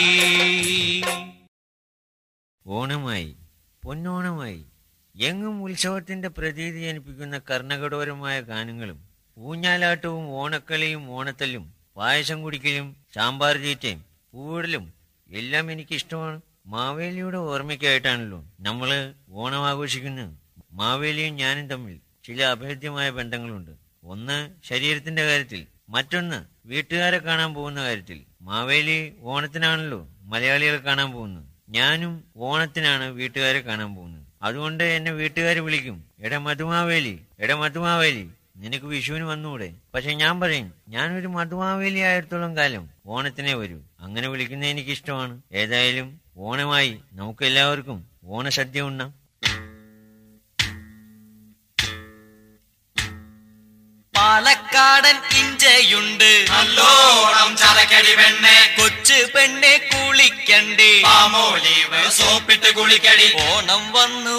ഓണമായി പൊന്നോണമായി എങ്ങും ഉത്സവത്തിന്റെ പ്രതീതി ജനിപ്പിക്കുന്ന കർണകഠോരമായ ഗാനങ്ങളും ഊഞ്ഞാലാട്ടവും ഓണക്കളിയും ഓണത്തല്ലും പായസം കുടിക്കലും സാമ്പാർ തീറ്റയും പൂവിടലും എല്ലാം എനിക്ക് ഇഷ്ടമാണ് മാവേലിയുടെ ഓർമ്മയ്ക്കായിട്ടാണല്ലോ നമ്മള് ഓണം ആഘോഷിക്കുന്നത് മാവേലിയും ഞാനും തമ്മിൽ ചില അഭേദ്യമായ ബന്ധങ്ങളുണ്ട് ഒന്ന് ശരീരത്തിന്റെ കാര്യത്തിൽ മറ്റൊന്ന് വീട്ടുകാരെ കാണാൻ പോകുന്ന കാര്യത്തിൽ മാവേലി ഓണത്തിനാണല്ലോ മലയാളികളെ കാണാൻ പോകുന്നത് ഞാനും ഓണത്തിനാണ് വീട്ടുകാരെ കാണാൻ പോകുന്നത് അതുകൊണ്ട് എന്നെ വീട്ടുകാർ വിളിക്കും എടാ മധുമാവേലി എടാ മധുമാവേലി നിനക്ക് വിഷുവിന് വന്നുകൂടെ പക്ഷെ ഞാൻ പറയും ഞാനൊരു മധുമാവേലി ആയിരത്തോളം കാലം ഓണത്തിനെ വരൂ അങ്ങനെ വിളിക്കുന്നത് എനിക്ക് ഇഷ്ടമാണ് ഏതായാലും ഓണമായി നമുക്ക് എല്ലാവർക്കും ഓണസദ്യ ഉണ്ണാം പാലക്കാടൻ ഇഞ്ചയുണ്ട് നല്ലോണം ചതക്കടി പെണ്ണെ കൊച്ചു പെണ്ണെ കുളിക്കണ്ടേ പാമോലീവ് സോപ്പിട്ട് കുളിക്കടി ഓണം വന്നു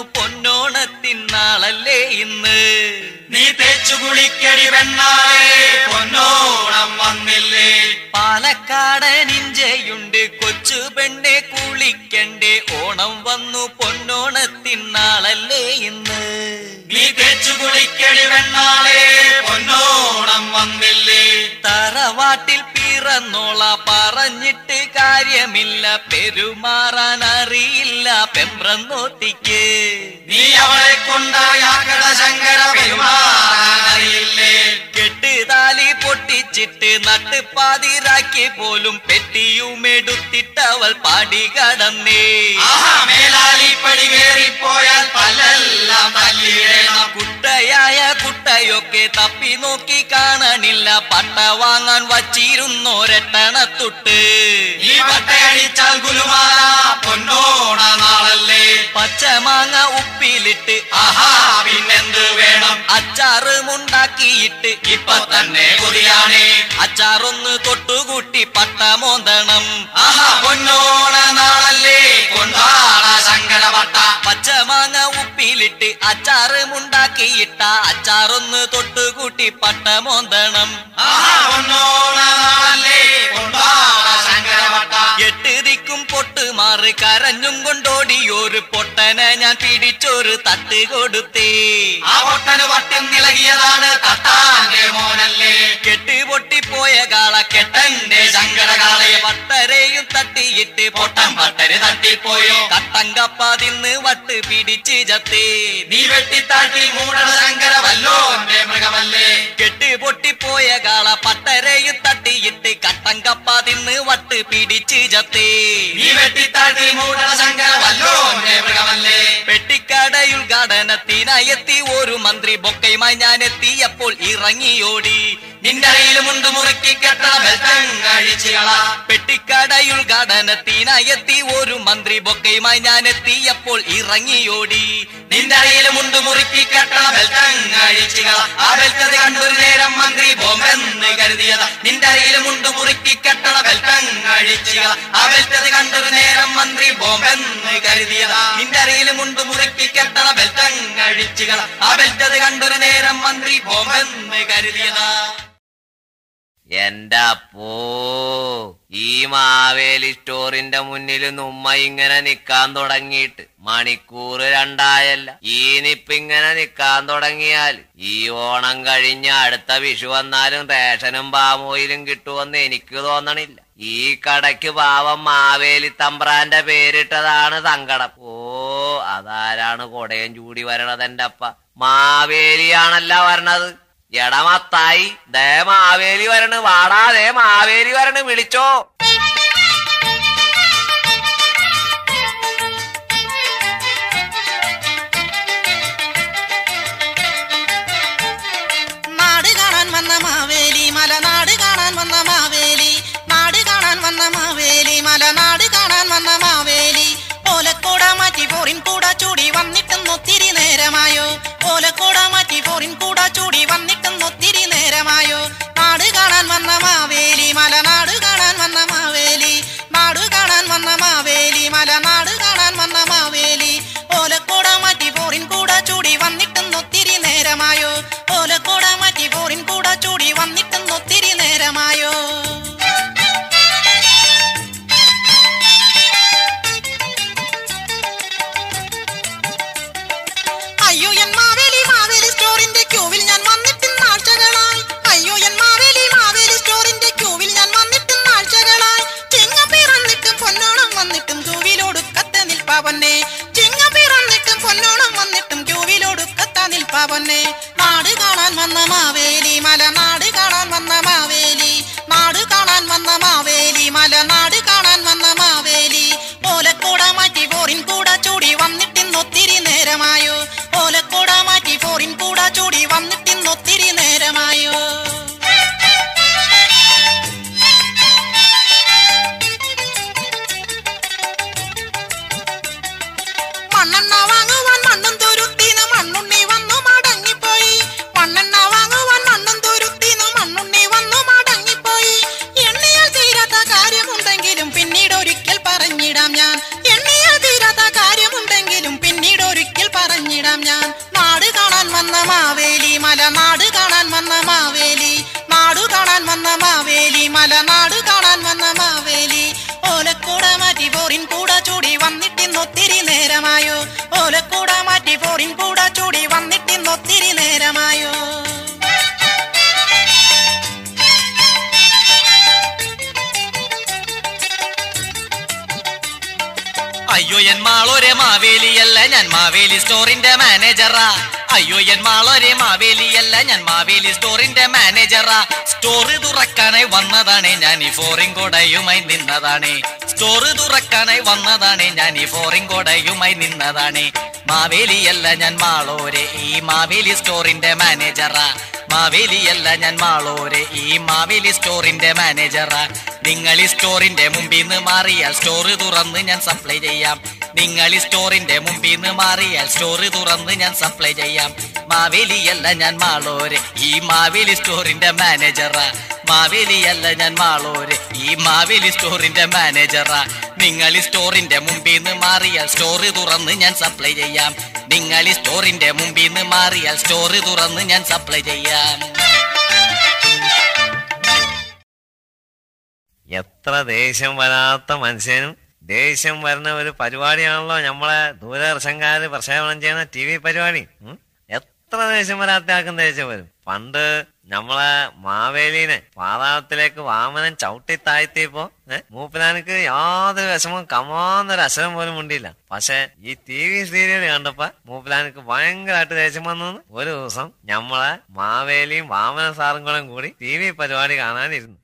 പൊന്നോണത്തിനാളല്ലേ ഇന്ന് നീ തേച്ചു കുളിക്കടി പെണ്ണാളെ പൊന്നോണം വന്നില്ലേ പാലക്കാടൻ ഇഞ്ചയുണ്ട് കൊച്ചു പെണ്ണെ കുളിക്കണ്ടേ ഓണം വന്നു പൊന്നോണത്തിനാളല്ലേ ഇന്ന് നീ തേച്ചു കുളിക്കടി പെണ്ണാളെ പൊന്നോണം വന്നില്ലേ തറവാട്ടിൽ പിറന്നോള പറഞ്ഞിട്ട് കാര്യമില്ല പെരുമാറാൻ അറിയില്ല പെമ്പ്രന്നോത്തിക്ക് നീ അവളെ കൊണ്ടായാക്കട ശങ്കര പെരുമാറിയില്ലേ കെട്ടുതാലി പൊട്ടിച്ചിട്ട് നട്ടുപാതിരാക്കി പോലും പെട്ടിയുമെടുത്തിട്ടവൾ പാടി കടന്നേ ആഹാ മേലാലിപ്പടി കേറിപ്പോയാൽ പല്ലെല്ലാം തല്ലിയിടണം കുട്ടയായ കുട്ടയൊക്കെ തപ്പി നോക്കി കാണണില്ല പട്ട വാങ്ങാൻ വച്ചിരുന്നോരെട്ടണത്തുട്ട് നീ പട്ടയടിച്ചാൽ ഗുലുമാല പൊന്നോണ നാളല്ലേ പച്ചമാങ്ങ ഉപ്പിലിട്ട് ആഹാ പിന്നെന്ത് വേണം അച്ചാറുമുണ്ടാക്കിയിട്ട് ഇപ്പൊ തന്നെ കൊതിയാണേ അച്ചാറൊന്ന് തൊട്ടുകൂട്ടി പട്ട മോന്തണം ആഹാ പൊന്നോണ നാളല്ലേ കൊണ്ടാട ശങ്കരപട്ട പച്ചമാങ്ങ ഉപ്പിലിട്ട് അച്ചാറുമുണ്ടാക്കിയിട്ട അച്ചാറൊന്ന് തൊട്ടുകൂട്ടി പട്ട മോന്തണം ആഹാ പൊന്നോണ നാളല്ലേ കൊണ്ടാട ശങ്കരപട്ട എട്ട് ദിക്കും പൊട്ടുമാറ് കരഞ്ഞും കൊണ്ടോടിയൊരു പൊട്ടനെ ഞാൻ പിടിച്ചൊരു തട്ട് കൊടുത്തേ ആ പൊട്ടന് വട്ടം നിളകിയതാണ് തട്ടാന്റെ മോനല്ലേ കെട്ട് പൊട്ടിപ്പോയ കാള കെട്ടന്റെ ശങ്കരകാളയെ പട്ടരെയും തട്ടിയിട്ട് പൊട്ടം പട്ടന് തട്ടിപ്പോയോ കട്ടങ്കപ്പാതിന്ന് വട്ട് പിടിച്ച് ചത്തേ നീ വെട്ടിത്താട്ടി മൂടണ ശങ്കര വല്ലോന്റെ മൃഗമല്ലേ കെട്ട് പൊട്ടിപ്പോയ കാള പട്ടരെയും തട്ടിയിട്ട് കട്ടങ്കപ്പാതിന്ന് വട്ട് പിടിച്ച് ചത്തേ നീ വെട്ടിത്താട്ടി മൂടണ ശങ്കര വല്ലോന്റെ മൃഗമല്ലേ പെട്ടിക്കടയുൾ ഉദ്ഘാടനത്തിനായെത്തി ഒരു മന്ത്രി ബൊക്കയുമായി ഞാൻ എത്തിയപ്പോൾ ഇറങ്ങിയോടി നിന്റെ അരയിലുമുണ്ട് മുറുക്കി കെട്ടണ ബെൽറ്റങ്ങഴിച്ചുകള പെട്ടിക്കട ഉദ്ഘാടനത്തിനായെത്തി ഒരു മന്ത്രി ബൊക്കയുമായി ഞാൻ എത്തിയപ്പോൾ ഇറങ്ങിയോടി നിന്റെ അരയിലുമുണ്ട് മുറുക്കി കെട്ടണ ബെൽറ്റങ്ങഴിച്ചുകള ആ ബെൽറ്റത് കണ്ടൊരു നേരം മന്ത്രി ബോംബെന്ന് കരുതിയതാ നിന്റെ അരയിലുമുണ്ട് മുറുക്കി കെട്ടണ ബെൽറ്റങ്ങഴിച്ചുകള ആ ബെൽറ്റത് കണ്ടൊരു നേരം മന്ത്രി ബോംബെന്ന് കരുതിയതാ നിന്റെ അരയിലുമുണ്ട് മുറുക്കി കെട്ടണ ബെൽറ്റങ്ങഴിച്ചുകള ആ ബെൽറ്റത് കണ്ടൊരു നേരം മന്ത്രി ബോംബെന്ന് കരുതിയതാ എന്റെ അപ്പോ ഈ മാവേലി സ്റ്റോറിന്റെ മുന്നിൽ ഉമ്മ ഇങ്ങനെ നിക്കാൻ തുടങ്ങിയിട്ട് മണിക്കൂർ രണ്ടായല്ല ഈനിപ്പ് ഇങ്ങനെ നിക്കാൻ തുടങ്ങിയാൽ ഈ ഓണം കഴിഞ്ഞ് അടുത്ത വിഷു വന്നാലും റേഷനും പാമോയിലും കിട്ടുമെന്ന് എനിക്ക് തോന്നണില്ല ഈ കടയ്ക്ക് പാവം മാവേലി തമ്പ്രാന്റെ പേരിട്ടതാണ് സങ്കടം ഓ അതാരാണ് കൊടയം ചൂടി വരണത് എന്റെ അപ്പ മാവേലിയാണല്ല വരണത് എടമത്തായി ദേ മാവേലി വരണ് വാടാ ദേ മാവേലി വരണ് വിളിച്ചോ നാട് കാണാൻ വന്ന മാവേലി മലനാട് കാണാൻ വന്ന മാവേലി നാട് കാണാൻ വന്ന മാവേലി മലനാട് കാണാൻ വന്ന മാവേലി ഓലക്കൂട മാറ്റി പോറിൻ കൂട ചൂടി വന്നിട്ടും ഒത്തിരി നേരമായോ ഓലക്കൂട മാറ്റി പോറിൻ കൂട ചൂടി വന്നിട്ടും ഒത്തിരി നേരമായോ നാട് കാണാൻ വന്ന മാവേലി മലനാട് കാണാൻ വന്ന മാവേലി നാട് കാണാൻ വന്ന മാവേലി മലനാട് കാണാൻ വന്ന മാവേലി ഓലക്കൂട മാറ്റി പോറിൻ കൂട ചൂടി വന്നിട്ടും ഒത്തിരി നേരമായോ ഓലക്കൂട മാറ്റി പോറിൻ കൂട ചൂടി വന്നിട്ടും ഒത്തിരി നേരമായോ അയ്യോ എൻ മാവേലി മാവേലി സ്റ്റോറിന്റെ ക്യൂവിൽ ഞാൻ വന്നിട്ടും ആഴ്ചകളായി അയ്യോ എൻ മാവേലി മാവേലി സ്റ്റോറിന്റെ ക്യൂവിൽ ഞാൻ വന്നിട്ടും ആഴ്ചകളായി ചിങ്ങ പിറന്നിട്ടും പൊന്നോണം വന്നിട്ടും ക്യൂവിലോടുക്കത്തെ നിൽപ്പാവന്നെ ചിങ്ങ പിറന്നിട്ടും പൊന്നോണം വന്നിട്ടും ക്യൂവിലോടുക്കത്ത നിൽപ്പാവന്നെ നാട് കാണാൻ വന്ന മാവേലി മലനാട് കാണാൻ വന്ന മാവേലി നാട് കാണാൻ വന്ന മാവേലി മലനാട് കാണാൻ വന്ന മാവേലി ഓലക്കൂട മാറ്റി പോറിൻ കൂട ചൂടി വന്നിട്ടിന്നൊത്തിരി നേരമായോ ഓലക്കൂട മാറ്റി പോറിൻ കൂട ചൂടി വന്നിട്ടിന്നൊത്തിരി നേരമായോ മണ്ണെണ്ണ വാങ്ങുവാൻ മണ്ണും തുരുത്തിന്ന് മണ്ണുണ്ണി വന്നു മടങ്ങിപ്പോയി മണ്ണെണ്ണ വാങ്ങുവാൻ മണ്ണും തുരുത്തിന്ന് മണ്ണുണ്ണി വന്നു മടങ്ങിപ്പോയി എണ്ണിയാൽ തീരാത്ത കാര്യമുണ്ടെങ്കിലും പിന്നീട് ഒരിക്കൽ പറഞ്ഞിടാം ഞാൻ എണ്ണിയാൽ തീരാത്ത കാര്യമുണ്ടെങ്കിലും പിന്നീട് ഒരിക്കൽ പറഞ്ഞിടാം ഞാൻ നാട് കാണാൻ വന്ന മാവേലി മലനാട് കാണാൻ വന്ന മാവേലി നാടു കാണാൻ വന്ന മാവേലി മലനാട് കാണാൻ വന്ന മാവേലി ഓലക്കൂട മാറ്റി പോറിൻ കൂട ചൂടി വന്നിട്ടിന്നൊത്തിരി നേരമായോ ഓലക്കൂട മാറ്റി പോറിൻ കൂട ചൂടി വന്നിട്ടിന്നൊത്തിരി നേരമായോ അയ്യോ എൻ മാളൊരെ മാവേലിയല്ല ഞാൻ മാവേലി സ്റ്റോറിന്റെ മാനേജറാ അയ്യോ എൻ മാളൊരെ മാവേലിയല്ല ഞാൻ മാവേലി സ്റ്റോറിന്റെ മാനേജറാ സ്റ്റോറ് തുറക്കാനായി വന്നതാണ് ഞാൻ ഈ ഫോറിൻ കോടയുമായി നിന്നതാണ് സ്റ്റോറ് തുറക്കാനായി വന്നതാണ് ഞാൻ ഈ ഫോറിൻ കോടയുമായി നിന്നതാണ് മാവേലിയല്ല ഞാൻ മാളോരെ ഈ മാവേലി സ്റ്റോറിന്റെ മാനേജറാ മാവേലിയല്ല ഞാൻ മാളോരെ ഈ മാവേലി സ്റ്റോറിന്റെ മാനേജറാ നിങ്ങൾ ഈ സ്റ്റോറിന്റെ മുമ്പിൽ നിന്ന് മാറിയാൽ സ്റ്റോറ് തുറന്ന് ഞാൻ സപ്ലൈ ചെയ്യാം നിങ്ങൾ ഈ സ്റ്റോറിന്റെ മുമ്പിൽ നിന്ന് മാറിയാൽ സ്റ്റോറ് തുറന്ന് ഞാൻ സപ്ലൈ ചെയ്യാം മാവേലിയല്ല ഞാൻ മാളോരെ ഈ മാവേലി സ്റ്റോറിന്റെ മാനേജറാ മാവേലിയല്ല ഞാൻ മാളോരെ ഈ മാവേലി സ്റ്റോറിന്റെ മാനേജറാ നിങ്ങൾ ഈ സ്റ്റോറിന്റെ മുമ്പിൽ നിന്ന് മാറിയാൽ സ്റ്റോറ് തുറന്ന് ഞാൻ സപ്ലൈ ചെയ്യാം നിങ്ങൾ ഈ സ്റ്റോറിന്റെ മുമ്പിൽ നിന്ന് മാറിയാൽ സ്റ്റോറ് തുറന്ന് ഞാൻ സപ്ലൈ ചെയ്യാം എത്ര ദേഷ്യം വരാത്ത മനുഷ്യനും ദേഷ്യം വരുന്ന ഒരു പരിപാടിയാണല്ലോ നമ്മളെ ദൂരദർശൻകാര് പ്രക്ഷേപണം ചെയ്യുന്ന ടി വി പരിപാടി ഉം? എത്ര ദേഷ്യം വരാത്ത ആൾക്കും ദേഷ്യം വരും പണ്ട് നമ്മളെ മാവേലിനെ പാതാളത്തിലേക്ക് വാമനൻ ചവിട്ടി താഴ്ത്തിയപ്പോ ഏഹ് മൂപ്പിലാനക്ക് യാതൊരു വിഷമവും കമാന്നൊരു അക്ഷരം പോലും ഉണ്ടില്ല പക്ഷെ ഈ ടി വി സീരിയൽ കണ്ടപ്പോ മൂപ്പിലാനക്ക് ഭയങ്കരമായിട്ട് ദേഷ്യം വന്നു ഒരു ദിവസം നമ്മളെ മാവേലിയും വാമന സാറും കൂടെ കൂടി ടി വി പരിപാടി കാണാനിരുന്നു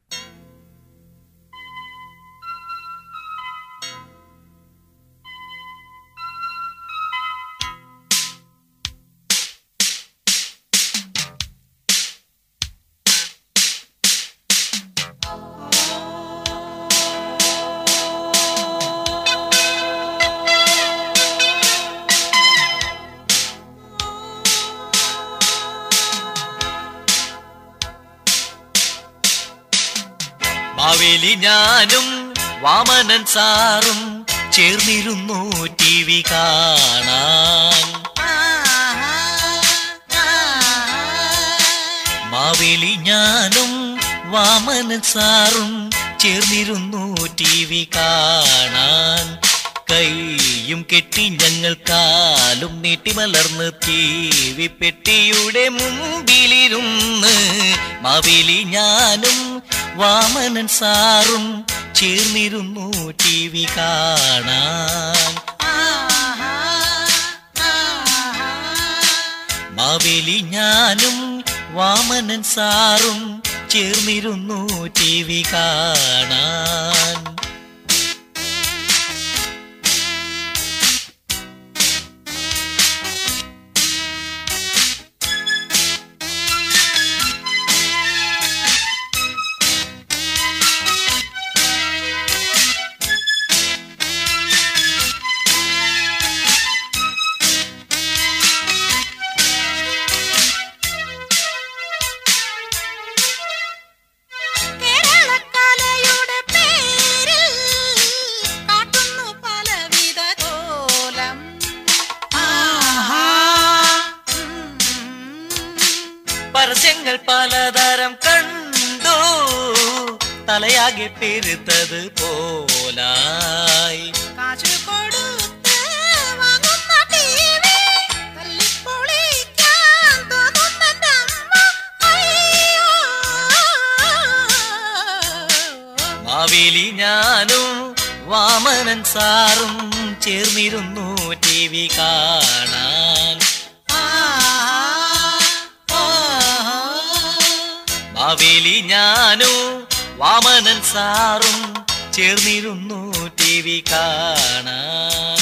മാവേലി ഞാനും വാമനൻ സാറും ചേർന്നിരുന്നു ടി വി കാണാൻ മാവേലി ഞാനും വാമനൻ സാറും ചേർന്നിരുന്നു ടി വി കാണാൻ കൈയും കെട്ടി ഞങ്ങൾ കാലും നീട്ടി മലർന്ന് ടി വി പെട്ടിയുടെ മുമ്പിലിരുന്ന് മാവേലി ഞാനും വാമനൻ സാറും ചേർന്നിരുന്നു ടി വി കാണാൻ മാവേലി ഞാനും വാമനൻ സാറും ചേർന്നിരുന്നു ടി വി കാണാൻ കേരളക്കലയുടെ പേരിൽ കാട്ടുന്നു പലവിധ കോലം പരസ്യങ്ങൾ പലതരം കണ്ടു തലയാകെ പെരുത്തത് പോലായി കാശ് കൊടുത്ത് വാങ്ങുന്ന TV തല്ലിപ്പൊളിക്കാൻ തോന്നുന്നെന്റെ അമ്മ. അയ്യോ. മാവേലി ഞാനും വാമനൻ സാറും ചേർന്നിരുന്നു ടി വി കാണാൻ മാവേലി ഞാനും വാമനൻ സാറും ചേർന്നിരുന്നു ടി വി കാണാൻ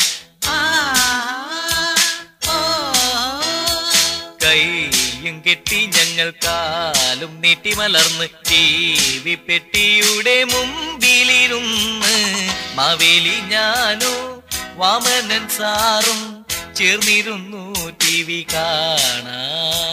കൈയും കെട്ടി ഞങ്ങൾ കാലും നീട്ടി മലർന്ന് ടി വി പെട്ടിയുടെ മുമ്പിലിരുന്ന് മാവേലി ഞാനോ വാമനൻ സാറും ചേർന്നിരുന്നു ടി വി കാണാൻ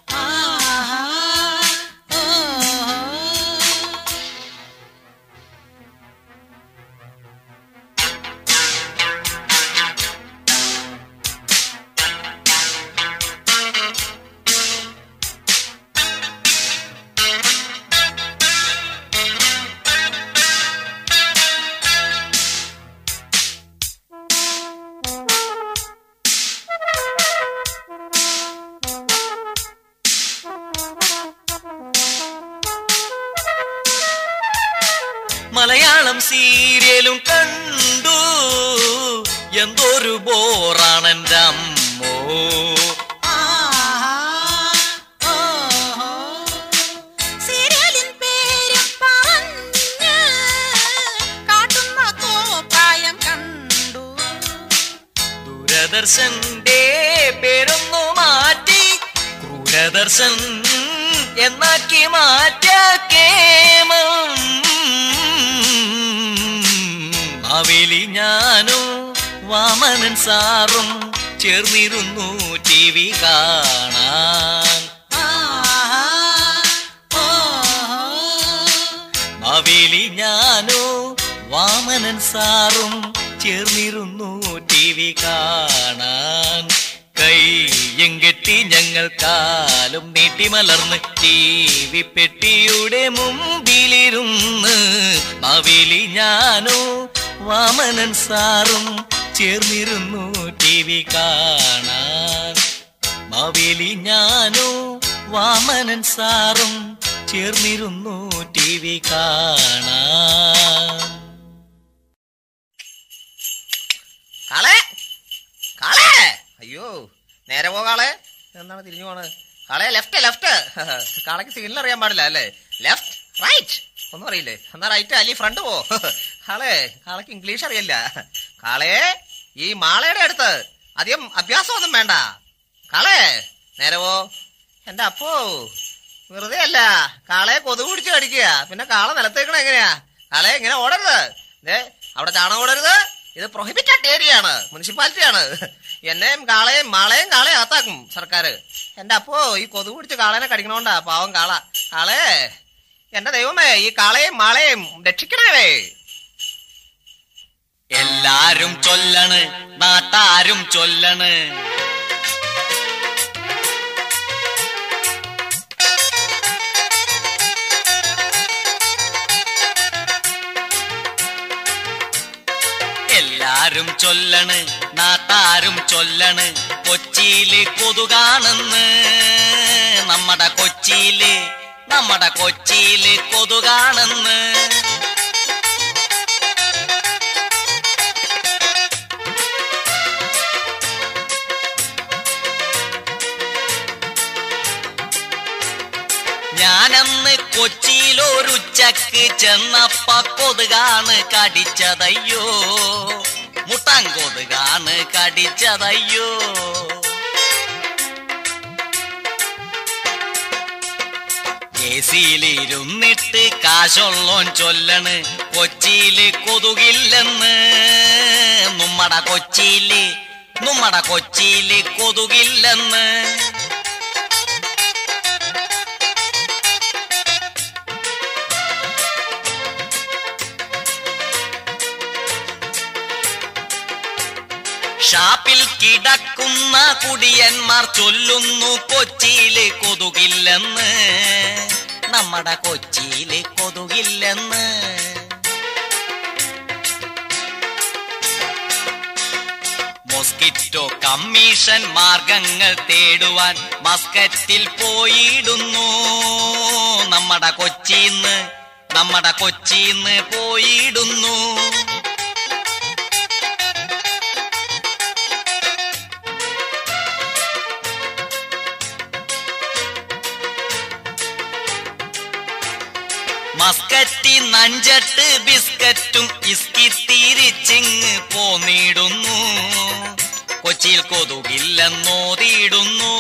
മലയാളം സീരിയലും കണ്ടു എന്തൊരു ബോറാണെന്റെ അമ്മോ സീരിയലിൻ പേരും പറഞ്ഞ് കാട്ടുന്ന കോപ്രായം കണ്ടു ദൂരദർശന്റെ പേരൊന്നു മാറ്റി ക്രൂരദർശൻ എന്നാക്കി മാറ്റ കേമം മാവേലി ഞാനും വാമനൻ സാറും ചേർന്നിരുന്നു ടി വി കാണാൻ മാവേലി ഞാനോ വാമനൻ സാറും ചേർന്നിരുന്നു ടി വി കാണാൻ കൈയും കെട്ടി ഞങ്ങൾ കാലും നീട്ടി മലർന്ന് ടി വി പെട്ടിയുടെ മുമ്പിലിരുന്ന് മാവേലി ഞാനോ വാമനൻ സാറും ചേർന്നിരുന്നു ടി വി കാണാൻ മാവേലി ഞാനോ വാമനൻ സാറും ചേർന്നിരുന്നു ടി വി കാണാൻ കാളെ കാളെ അയ്യോ നേരെ പോ കാളെ എന്താണ് തിരിഞ്ഞു പോണ് കാളെ ലെഫ്റ്റ് ലെഫ്റ്റ് കാളയ്ക്ക് സിഗ്നൽ അറിയാൻ പാടില്ല അല്ലേ ലെഫ്റ്റ് റൈറ്റ് ഒന്നും അറിയില്ലേ എന്നാ റൈറ്റ് അല്ലി ഫ്രണ്ട് പോ കാളെ കാളയ്ക്ക് ഇംഗ്ലീഷ് അറിയില്ല കാളെ ഈ മാളയുടെ അടുത്ത് അധികം അഭ്യാസമൊന്നും വേണ്ട കാളെ നേരെ പോ എന്റെ അപ്പോ വെറുതെ അല്ല കാളയെ കൊതുക് പിടിച്ച് കടിക്കുക പിന്നെ കാള നിലത്തേക്കണ എങ്ങനെയാ കാളെ ഇങ്ങനെ ഓടരുത് ദേ അവിടെ ചാണകം ഓടരുത് ഇത് പ്രൊഹിബിറ്റഡ് ഏരിയ ആണ് മുനിസിപ്പാലിറ്റി ആണ് എന്നെയും കാളയും മാളയും കാളയും അകത്താക്കും സർക്കാർ എന്റെ അപ്പോ ഈ കൊതുക് പിടിച്ച് കാളേനെ കടിക്കണോണ്ടാ പാവം കാള കാളേ എന്റെ ദൈവമേ ഈ കാളയും മാളയും രക്ഷിക്കണേ എല്ലാരും ചൊല്ലണ് നാട്ടാരും ചൊല്ലണ് എല്ലാരും ചൊല്ലണ് നാട്ടാരും ചൊല്ലണ് കൊച്ചിയില് കൊതുകാണെന്ന് നമ്മടെ കൊച്ചിയില് നമ്മടെ കൊച്ചിയില് കൊതുകാണെന്ന് ഞാനന്ന് കൊച്ചിയിലൊരുച്ചക്ക് ചെന്നപ്പ കൊതുകാണ് കടിച്ചതയ്യോ മുട്ടാൻ കൊതുകാണ് കടിച്ചതയ്യോ കേസിയിലിരുന്നിട്ട് കാശുള്ളോൻ ചൊല്ലണ് കൊച്ചിയില് കൊതുകില്ലെന്ന് നമ്മട കൊച്ചിയില് നമ്മട കൊച്ചിയില് കൊതുകില്ലെന്ന് ഷാപ്പിൽ കിടക്കുന്ന കുടിയന്മാർ ചൊല്ലുന്നു കൊച്ചിയില് കൊതുകില്ലെന്ന് നമ്മടെ കൊച്ചിയില് കൊതുകില്ലെന്ന് മോസ്കിറ്റോ കമ്മീഷൻ മാർഗങ്ങൾ തേടുവാൻ മസ്കറ്റിൽ പോയിടുന്നു നമ്മടെ കൊച്ചിന്ന് നമ്മടെ കൊച്ചിന്ന് പോയിടുന്നു മസ്കറ്റി നഞ്ചട്ട് ബിസ്ക്കറ്റും ഇസ്കി തിരിച്ചിങ് പോന്നിടുന്നു കൊച്ചിയിൽ കൊതുകില്ലെന്നോതിയിടുന്നു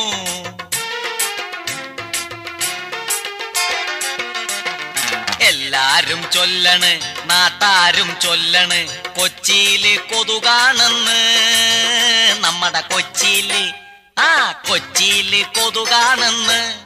എല്ലാരും ചൊല്ലണ് നാട്ടാരും ചൊല്ലണ് കൊച്ചിയില് കൊതുകാണെന്ന് നമ്മടെ കൊച്ചിയില് ആ കൊച്ചിയില് കൊതുകാണെന്ന്